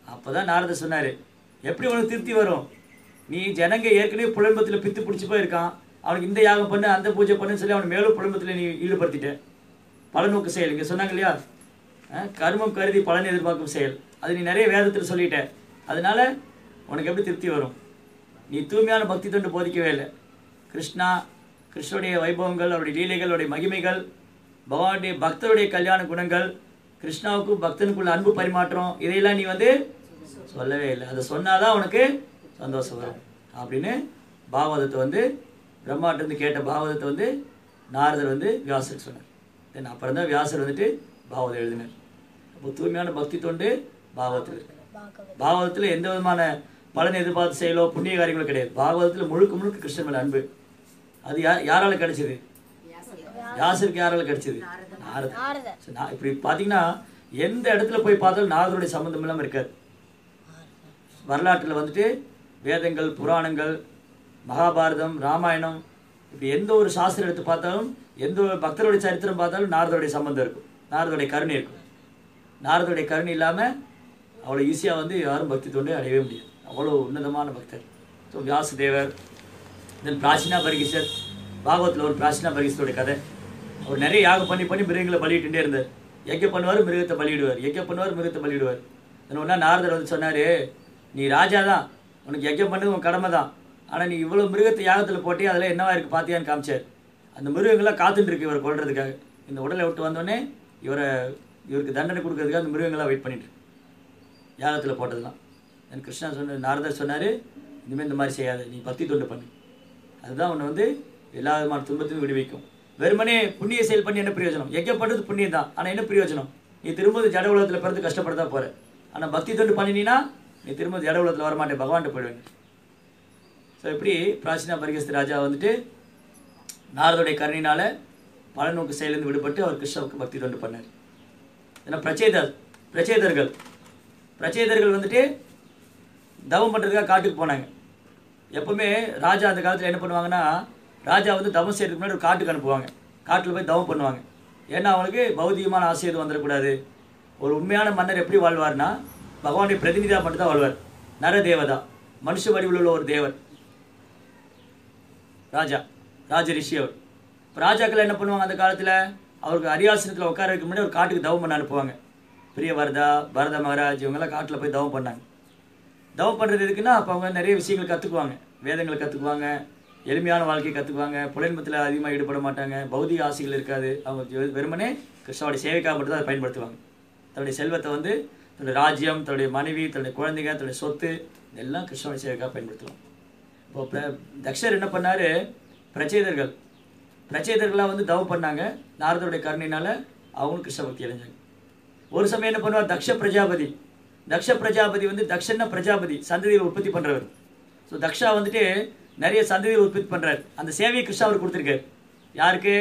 அப்பதான் நாரதர் சொன்னாரு எப்படி உனக்கு திருப்தி வரும் நீ ஜனங்க ஏற்கனவே புலம்பத்துல பித்து பிடிச்சி போயிருக்கான் அவனுக்கு இந்த யாகம் பண்ணு அந்த பூஜை பண்ணுன்னு சொல்லி அவனை மேலும் புலம்பத்துல நீ ஈடுபடுத்திட்ட பலநோக்கு செயல் இங்க சொன்னாங்க இல்லையா அஹ், கர்மம் கருதி பலன் எதிர்பார்க்கும் செயல் அது நீ நிறைய வேதத்தில் சொல்லிட்ட அதனால உனக்கு எப்படி திருப்தி வரும் நீ தூய்மையான பக்தி தொண்டு போதிக்கவே இல்லை கிருஷ்ணா கிருஷ்ணனுடைய வைபவங்கள் அவருடைய லீலைகள் அவருடைய மகிமைகள் பகவானுடைய பக்தருடைய கல்யாண குணங்கள் கிருஷ்ணாவுக்கும் பக்தனுக்குள்ள அன்பு பரிமாற்றம் இதையெல்லாம் நீ வந்து சொல்லவே இல்லை அதை சொன்னாதான் உனக்கு சந்தோஷம் வரும் அப்படின்னு பாகவதத்தை வந்து பிரம்மாட்டிருந்து கேட்ட பாகவதத்தை வந்து நாரதர் வந்து வியாசருக்கு சொன்னார் தென் அப்புறம் தான் வியாசர் வந்துட்டு பாகவதம் எழுதினார் அப்போ தூய்மையான பக்தி தொண்டு பாகவத்தில் இருக்கு பாகவதத்தில் எந்த விதமான பலன் எதிர்பார்த்து செயலோ புண்ணிய காரியங்களோ கிடையாது பாகவதத்தில் முழுக்க முழுக்க கிருஷ்ணன் மேல அன்பு அது யா யாரால கிடைச்சது வியாசருக்கு யாரால கிடைச்சது நாரதர் நாரதர் So, நான் இப்படி பார்த்தீங்கன்னா எந்த இடத்துல போய் பார்த்தாலும் நாரதருடைய சம்மந்தம் இல்லாமல் இருக்காது வரலாற்றில் வந்துட்டு வேதங்கள் புராணங்கள் மகாபாரதம் ராமாயணம் இப்படி எந்த ஒரு சாஸ்திரம் எடுத்து பார்த்தாலும் எந்த ஒரு பக்தருடைய சரித்திரம் பார்த்தாலும் நாரதருடைய சம்பந்தம் இருக்கும் நாரதருடைய கருணை இருக்கும் நாரதருடைய கருணை இல்லாமல் அவ்வளோ ஈஸியாக வந்து யாரும் பக்தி தொண்டு அடையவே முடியாது அவ்வளோ உன்னதமான பக்தர் ஸோ வியாசதேவர் தென் பிராச்சீனா பர்கிசர் பாகவத்தில் ஒரு பிராச்சீனா பர்கிசருடைய கதை அவர் நிறைய யாகம் பண்ணி பண்ணி மிருகங்களை பலியிட்டுட்டே இருந்தார் எக்க பண்ணுவார் மிருகத்தை பலியிடுவார் எக்க பண்ணுவார் மிருகத்தை பலியிடுவார் தென் ஒன்றா நாரதர் வந்து சொன்னார் நீ ராஜா தான் உனக்கு யஜ்யம் பண்ணது உன் கடமை தான் ஆனால் நீ இவ்வளோ மிருகத்தை யாகத்தில் போட்டி அதில் என்னவா இருக்கு பார்த்தியான்னு காமிச்சார் அந்த மிருகங்கள்லாம் காத்துட்டு இருக்கு இவரை கொல்றதுக்காக இந்த உடலை விட்டு வந்தோடனே இவரை இவருக்கு தண்டனை கொடுக்கறதுக்காக அந்த மிருகங்கள்லாம் வெயிட் பண்ணிட்டு இருக்கு. யாகத்தில் போட்டதெல்லாம் தென் கிருஷ்ணா சொன்ன நாரதர் சொன்னார் இனிமேல் இந்த மாதிரி செய்யாத நீ பக்தி தொண்டு பண்ணு அதுதான் உன்னை வந்து எல்லா விதமான துன்பத்தையும் விடுவிக்கும் வெறுமனே புண்ணிய செயல் பண்ணி என்ன பிரயோஜனம் எங்கே பண்ணுறது புண்ணியம் தான் ஆனால் என்ன பிரயோஜனம் நீ திரும்ப ஜட உலகத்தில் பிறந்து கஷ்டப்பட போற ஆனால் பக்தி தொண்டு பண்ணினீன்னா நீ திரும்ப ஜட உலகத்தில் வரமாட்டே பகவான்கிட்ட போயிடுவேன் ஸோ இப்படி பிராச்சீனா பரிகஸ்து ராஜா வந்துட்டு நாரதுடைய கருணையினால பலநோக்கு செயலிருந்து விடுபட்டு அவர் கிருஷ்ணவுக்கு பக்தி தொண்டு பண்ணார் ஏன்னா பிரச்சேதர் பிரச்சேதர்கள் பிரச்சேதர்கள் வந்துட்டு தவம் பண்ணுறதுக்காக காட்டுக்கு போனாங்க எப்பவுமே ராஜா அந்த காலத்தில் என்ன பண்ணுவாங்கன்னா ராஜா வந்து தவம் செய்யறதுக்கு முன்னாடி ஒரு காட்டுக்கு அனுப்புவாங்க காட்டில் போய் தவம் பண்ணுவாங்க ஏன்னா அவங்களுக்கு பௌதிகமான ஆசை எதுவும் வந்துடக்கூடாது ஒரு உண்மையான மன்னர் எப்படி வாழ்வார்னா பகவானுடைய பிரதிநிதியாக மட்டும் தான் வாழ்வார் நரதேவதா மனுஷ வடிவில் உள்ள ஒரு தேவர் ராஜா ராஜ ரிஷி அவர் இப்போ ராஜாக்கள் என்ன பண்ணுவாங்க அந்த காலத்தில் அவருக்கு அரியாசனத்தில் உட்கார வைக்க முன்னாடி ஒரு காட்டுக்கு தவம் பண்ண அனுப்புவாங்க பிரிய வரதா பரத மகாராஜ் இவங்கெல்லாம் காட்டில் போய் தவம் பண்ணாங்க தவம் பண்ணுறது எதுக்குன்னா அப்போ அவங்க நிறைய விஷயங்கள் கற்றுக்குவாங்க வேதங்களை கற்றுக்குவாங்க எளிமையான வாழ்க்கையை கற்றுக்குவாங்க புலன்பத்தில் அதிகமாக ஈடுபட மாட்டாங்க பௌதிக ஆசைகள் இருக்காது அவங்க வெ- வெறுமனே கிருஷ்ணாவுடைய சேவைக்காக மட்டும் தான் அதை பயன்படுத்துவாங்க தன்னுடைய செல்வத்தை வந்து தன்னுடைய ராஜ்யம் தன்னுடைய மனைவி தன்னுடைய குழந்தைங்க தன்னுடைய சொத்து இதெல்லாம் கிருஷ்ணாவுடைய சேவைக்காக பயன்படுத்துவாங்க இப்போ பிர- தக்ஷர் என்ன பண்ணாரு பிரச்சேதர்கள் பிரச்சேதர்களாக வந்து தவம் பண்ணாங்க நாரதருடைய கருணையினால அவங்களும் கிருஷ்ண பக்தி அடைஞ்சாங்க ஒரு சமயம் என்ன பண்ணுவார் தக்ஷ பிரஜாபதி தக்ஷ பிரஜாபதி வந்து தக்ஷன்னா பிரஜாபதி சந்ததியில் உற்பத்தி பண்றவர் ஸோ தக்ஷா வந்துட்டு நிறைய சந்ததியில் உற்பத்தி பண்றாரு அந்த சேவையை கிருஷ்ணா அவர் கொடுத்துருக்காரு யாருக்கு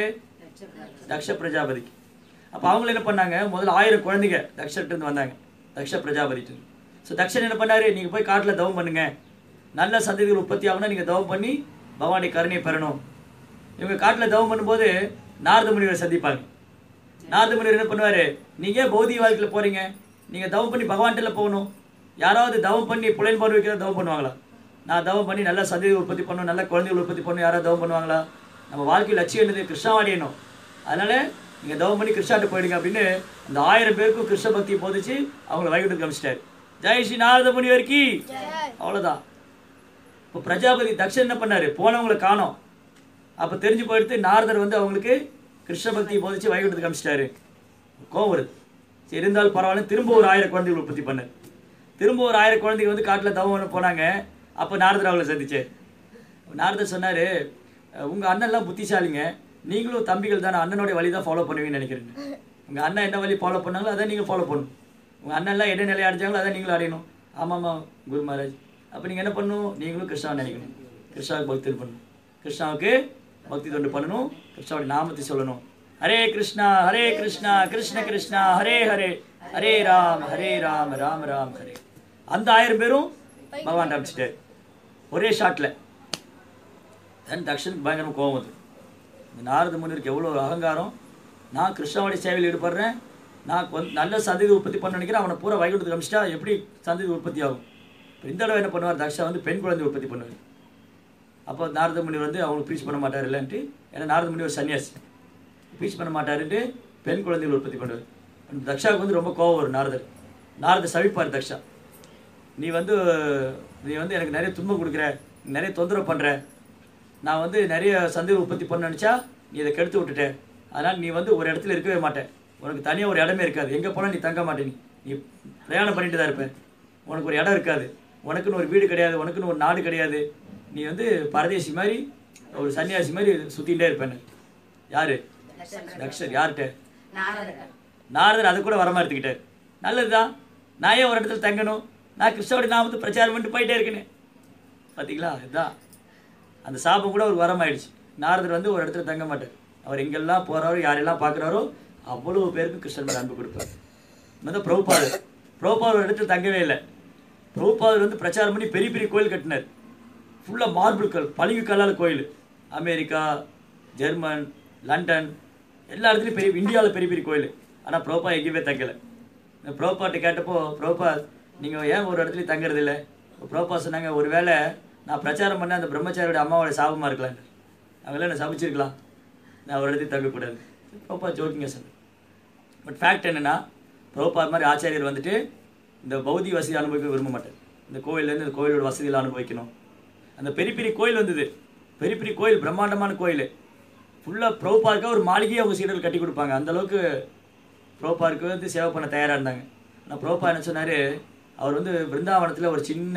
தக்ஷ பிரஜாபதிக்கு அப்போ அவங்க என்ன பண்ணாங்க முதல்ல ஆயிரம் குழந்தைங்க தக்ஷர்கிட்ட இருந்து வந்தாங்க தக்ஷ பிரஜாபதிட்டு ஸோ தக்ஷன் என்ன பண்ணாரு நீங்க போய் காட்டில் தவம் பண்ணுங்க நல்ல சந்ததிகள் உற்பத்தி ஆகணும்னா நீங்க தவம் பண்ணி பகவானுடைய கருணையை பெறணும் இவங்க காட்டில் தவம் பண்ணும்போது நாரத முனிவரை சந்திப்பாங்க நாரத முனிவர் என்ன பண்ணுவாரு நீங்க ஏன் பௌதிக வாழ்க்கையில போறீங்க நீங்க தவம் பண்ணி பகவான்கிட்ட போகணும் யாராவது தவம் பண்ணி புலன் பார்வை வைக்கிற தவம் பண்ணுவாங்களா நான் தவம் பண்ணி நல்ல சந்ததி உற்பத்தி பண்ணணும் நல்ல குழந்தைகள் உற்பத்தி பண்ணணும் யாராவது தவம் பண்ணுவாங்களா நம்ம வாழ்க்கை லட்சியம் என்னது கிருஷ்ணா அடையணும் அதனால நீங்க தவம் பண்ணி கிருஷ்ணாட்ட போயிடுங்க அப்படின்னு அந்த ஆயிரம் பேருக்கும் கிருஷ்ண பக்தி போதிச்சு அவங்கள வைகுண்டத்துக்கு அமிச்சிட்டாரு ஜெய் ஸ்ரீ நாரத முனிவருக்கு அவ்வளவுதான் இப்போ பிரஜாபதி தக்ஷன் என்ன பண்ணாரு போனவங்களை காணோம் அப்போ தெரிஞ்சு போயிடுத்து நாரதர் வந்து அவங்களுக்கு கிருஷ்ண பக்தியை போதிச்சு வைகுண்டத்துக்கு அமிச்சிட்டாரு கோவம் வருது சரி இருந்தாலும் பரவாயில்ல திரும்ப ஒரு ஆயிரம் குழந்தைகள் உற்பத்தி பண்ணார் திரும்ப ஒரு ஆயிரம் குழந்தைங்க வந்து காட்டில் தவம் பண்ண போனாங்க அப்போ நாரதர் அவங்களை சந்திச்சார் நாரதர் சொன்னார் உங்கள் அண்ணன்லாம் புத்திசாலிங்க நீங்களும் தம்பிகள் தானே அண்ணனுடைய வழி தான் ஃபாலோ பண்ணுவீங்கன்னு நினைக்கிறீங்க உங்கள் அண்ணன் என்ன வழி ஃபாலோ பண்ணாங்களோ அதை நீங்கள் ஃபாலோ பண்ணணும் உங்கள் அண்ணன்லாம் என்ன நிலையை அடைஞ்சாங்களோ அதை நீங்களும் அடையணும் ஆமாம்மா குரு மகாராஜ் அப்போ நீங்கள் என்ன பண்ணணும் நீங்களும் கிருஷ்ணாவை நினைக்கணும் கிருஷ்ணாவுக்கு பக்தி பண்ணணும் கிருஷ்ணாவுக்கு பக்தி தொண்டு பண்ணணும் கிருஷ்ணாவுடைய நாமத்தை சொல்லணும் ஹரே கிருஷ்ணா ஹரே கிருஷ்ணா கிருஷ்ண கிருஷ்ணா ஹரே ஹரே ஹரே ராம் ஹரே ராம் ராம் ராம் ஹரே அந்த ஆயிரம் பேரும் பகவான் அமிச்சிட்டாரு ஒரே ஷாட்டில் தென் தக்ஷனுக்கு பயங்கரமாக கோவம் வந்து இந்த நாரத முனிவருக்கு எவ்வளோ ஒரு அகங்காரம் நான் கிருஷ்ணாவுடைய சேவையில் ஈடுபடுறேன் நான் கொஞ்சம் நல்ல சந்ததி உற்பத்தி பண்ண நினைக்கிறேன் அவனை பூரா வைகுண்டத்துக்கு அமிச்சிட்டா எப்படி சந்ததி உற்பத்தி ஆகும் இப்ப இந்த தடவை என்ன பண்ணுவார் தக்ஷா வந்து பெண் குழந்தை உற்பத்தி பண்ணுவார் அப்போ நாரத முனிவர் வந்து அவங்களுக்கு ப்ரீச் பண்ண மாட்டார் இல்லைன்ட்டு ஏன்னா நாரத முனிவர் சன்னியாசி ப்ரீச் பண்ண மாட்டாருன்ட்டு பெண் குழந்தைகள் உற்பத்தி பண்ணுவார் தக்ஷாவுக்கு வந்து ரொம்ப கோவம் வரும் நாரதர் நாரதர் சவிப்பார் தக்ஷா நீ வந்து நீ வந்து எனக்கு நிறைய துன்பம் கொடுக்குற நிறைய தொந்தரவு பண்ணுற நான் வந்து நிறைய சந்ததி உற்பத்தி பண்ண நினச்சா நீ இதை கெடுத்து விட்டுட்ட அதனால் நீ வந்து ஒரு இடத்துல இருக்கவே மாட்டேன் உனக்கு தனியாக ஒரு இடமே இருக்காது எங்கே போனால் நீ தங்க மாட்டே நீ நீ பிரயாணம் பண்ணிட்டு தான் இருப்ப உனக்கு ஒரு இடம் இருக்காது உனக்குன்னு ஒரு வீடு கிடையாது உனக்குன்னு ஒரு நாடு கிடையாது நீ வந்து பரதேசி மாதிரி ஒரு சன்னியாசி மாதிரி சுற்றிகிட்டே இருப்பேன்னு யாரு தக்ஷர் யார்கிட்ட நாரதர் நாரதர் அதை கூட வரமா எடுத்துக்கிட்டார் நல்லதுதான் நான் ஏன் ஒரு இடத்துல தங்கணும் நான் கிறிஸ்தவோட நாமத்தை பிரச்சாரம் பண்ணிட்டு போயிட்டே இருக்கேனே பார்த்தீங்களா இதுதான் அந்த சாபம் கூட ஒரு வரமாயிடுச்சு நாரதர் வந்து ஒரு இடத்துல தங்க மாட்டார் அவர் எங்கெல்லாம் போறாரோ யாரெல்லாம் பார்க்குறாரோ அவ்வளவு பேருக்கு கிருஷ்ணன் மேல அன்பு கொடுப்பார் இந்த பிரபுபாதர் பிரபுபாதர் ஒரு இடத்துல தங்கவே இல்லை பிரபுபாதர் வந்து பிரச்சாரம் பண்ணி பெரிய பெரிய கோயில் கட்டினார் ஃபுல்லாக மார்பிள் கல் பளிங்கு கல்லால் கோயில் அமெரிக்கா ஜெர்மன் லண்டன் எல்லா இடத்துலையும் பெரிய இந்தியாவில் பெரிய பெரிய கோயில் ஆனால் ப்ரோப்பா எங்கேயுமே தங்கலை இந்த ப்ரோப்பாட்ட கேட்டப்போ ப்ரோப்பா நீங்கள் ஏன் ஒரு இடத்துலையும் தங்குறது இல்லை ப்ரோப்பா சொன்னாங்க ஒருவேளை நான் பிரச்சாரம் பண்ண அந்த பிரம்மச்சாரியோட அம்மாவோட சாபமாக இருக்கலாம் அவங்கள என்ன சபிச்சிருக்கலாம் நான் ஒரு இடத்துலையும் தங்கக்கூடாது ப்ரோப்பா ஜோக்கிங்க சார் பட் ஃபேக்ட் என்னன்னா பிரபுபாத் மாதிரி ஆச்சாரியர் வந்துட்டு இந்த பௌதிக வசதி அனுபவிக்க விரும்ப மாட்டார் இந்த கோயிலேருந்து இந்த கோயிலோட வசதிகளை அனுபவிக்கணும் அந்த பெரிய பெரிய கோயில் வந்தது பெரிய பெரிய கோயில் பிரம்மாண்டமான கோயில் ஃபுல்லாக பிரபுபாருக்காக ஒரு மாளிகையை அவங்க சீடர்கள் கட்டி கொடுப்பாங்க அந்த அளவுக்கு பிரபுபாருக்கு வந்து சேவை பண்ண தயாராக இருந்தாங்க ஆனால் பிரபுபா என்ன சொன்னார் அவர் வந்து பிருந்தாவனத்தில் ஒரு சின்ன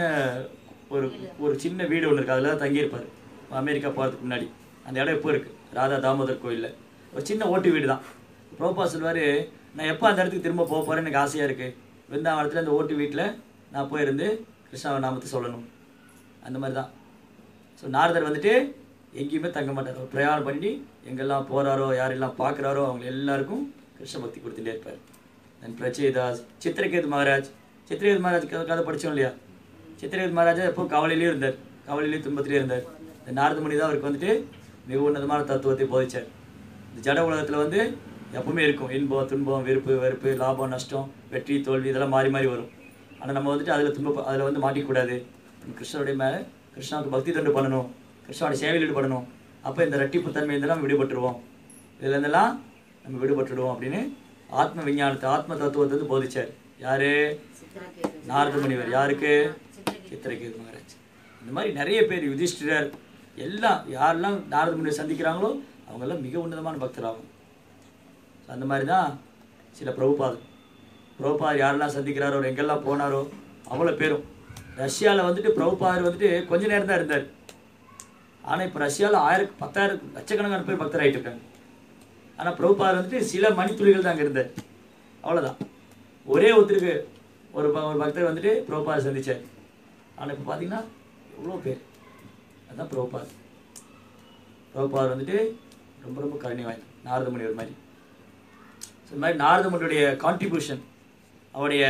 ஒரு ஒரு சின்ன வீடு ஒன்று இருக்குது அதில் தான் தங்கியிருப்பார் அமெரிக்கா போகிறதுக்கு முன்னாடி அந்த இடம் இப்போ இருக்குது ராதா தாமோதர் கோயிலில் ஒரு சின்ன ஓட்டு வீடு தான் பிரபுபா சொல்வார் நான் எப்போ அந்த இடத்துக்கு திரும்ப போக போகிறேன்னு எனக்கு ஆசையாக இருக்குது பிருந்தாவனத்தில் அந்த ஓட்டு வீட்டில் நான் போயிருந்து கிருஷ்ணாவ நாமத்தை சொல்லணும் அந்த மாதிரி தான் ஸோ நாரதர் வந்துட்டு எங்கேயுமே தங்க மாட்டார் அவர் பிரயாணம் பண்ணி எங்கெல்லாம் போகிறாரோ யாரெல்லாம் பார்க்குறாரோ அவங்க எல்லாருக்கும் கிருஷ்ண பக்தி கொடுத்துட்டே இருப்பார் தென் பிரச்சேதாஸ் சித்திரகேது மகாராஜ் சித்திரகேது மகாராஜ் கதை கதை படித்தோம் இல்லையா சித்திரகேது மகாராஜா எப்போ கவலையிலேயே இருந்தார் கவலையிலேயே துன்பத்திலே இருந்தார் இந்த நாரத முனி தான் அவருக்கு வந்துட்டு மிக உன்னதமான தத்துவத்தை போதிச்சார் இந்த ஜட உலகத்தில் வந்து எப்பவுமே இருக்கும் இன்பம் துன்பம் வெறுப்பு வெறுப்பு லாபம் நஷ்டம் வெற்றி தோல்வி இதெல்லாம் மாறி மாறி வரும் ஆனால் நம்ம வந்துட்டு அதில் துன்ப அதில் வந்து மாட்டிக்கூடாது நம்ம கிருஷ்ணருடைய மேலே கிருஷ்ணாவுக்கு பக்தி தொண்டு பண்ணணும் கிருஷ்ணாவோட சேவையில் ஈடுபடணும் அப்போ இந்த ரெட்டிப்பு தன்மை இதெல்லாம் விடுபட்டுருவோம் இதுல இருந்தெல்லாம் நம்ம விடுபட்டுடுவோம் அப்படின்னு ஆத்ம விஞ்ஞானத்தை ஆத்ம தத்துவத்தை வந்து போதிச்சார் யாரு சித்திரகேது நாரத முனிவர் யாருக்கு சித்திரகேது மகாராஜ் இந்த மாதிரி நிறைய பேர் யுதிஷ்டிரர் எல்லாம் யாரெல்லாம் நாரத முனிவர் சந்திக்கிறாங்களோ அவங்கெல்லாம் மிக உன்னதமான பக்தராகும் அந்த மாதிரி தான் சில பிரபுபாதர் பிரபுபாதர் யாரெல்லாம் சந்திக்கிறாரோ அவர் எங்கெல்லாம் போனாரோ அவ்வளோ பேரும் ரஷ்யாவில் வந்துட்டு பிரபுபாதர் வந்துட்டு கொஞ்ச நேரம் தான் இருந்தார் ஆனால் இப்போ ரஷ்யாவில் ஆயிரம் பத்தாயிரம் லட்சக்கணக்கான பேர் பக்தர் ஆகிட்டு இருக்காங்க ஆனால் பிரபுபாதர் வந்துட்டு சில மணித்துளிகள் தான் அங்கே இருந்தார் அவ்வளோதான் ஒரே ஒருத்தருக்கு ஒரு ப- ஒரு பக்தர் வந்துட்டு பிரபுபாதர் சந்திச்சார் ஆனால் இப்போ பார்த்தீங்கன்னா எவ்வளோ பேர் அதுதான் பிரபுபாதர் பிரபுபாதர் வந்துட்டு ரொம்ப ரொம்ப கருணை வாய்ந்த நாரத முனிவர் மாதிரி ஸோ இந்த மாதிரி நாரத முனிவருடைய கான்ட்ரிபியூஷன் அவருடைய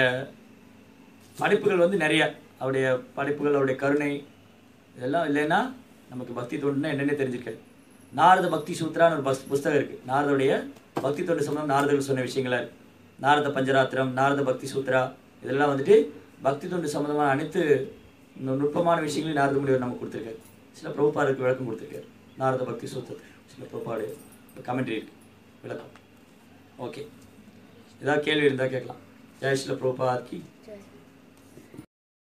படைப்புகள் வந்து நிறைய அவருடைய படைப்புகள் அவருடைய கருணை இதெல்லாம் இல்லைன்னா நமக்கு பக்தி தொண்டுனா என்னன்னே தெரிஞ்சிருக்காது நாரத பக்தி சூத்ரான்னு ஒரு பஸ் புஸ்தகம் இருக்கு நாரதுடைய பக்தி தொண்டு சம்பந்தம் நாரதர்கள் சொன்ன விஷயங்களா இருக்கு நாரத பஞ்சராத்திரம் நாரத பக்தி சூத்ரா இதெல்லாம் வந்துட்டு பக்தி தொண்டு சம்பந்தமான அனைத்து நு- நுட்பமான விஷயங்களையும் நாரத முனிவர் நமக்கு கொடுத்துருக்காரு சில பிரபுபாருக்கு விளக்கம் கொடுத்துருக்காரு நாரத பக்தி சூத்திரத்துக்கு சில பிரபாடு கமெண்ட்ரி இருக்கு விளக்கம் ஓகே ஏதாவது கேள்வி இருந்தால் கேட்கலாம் ஜெய் ஸ்ரீல பிரபுபாத் கி சரி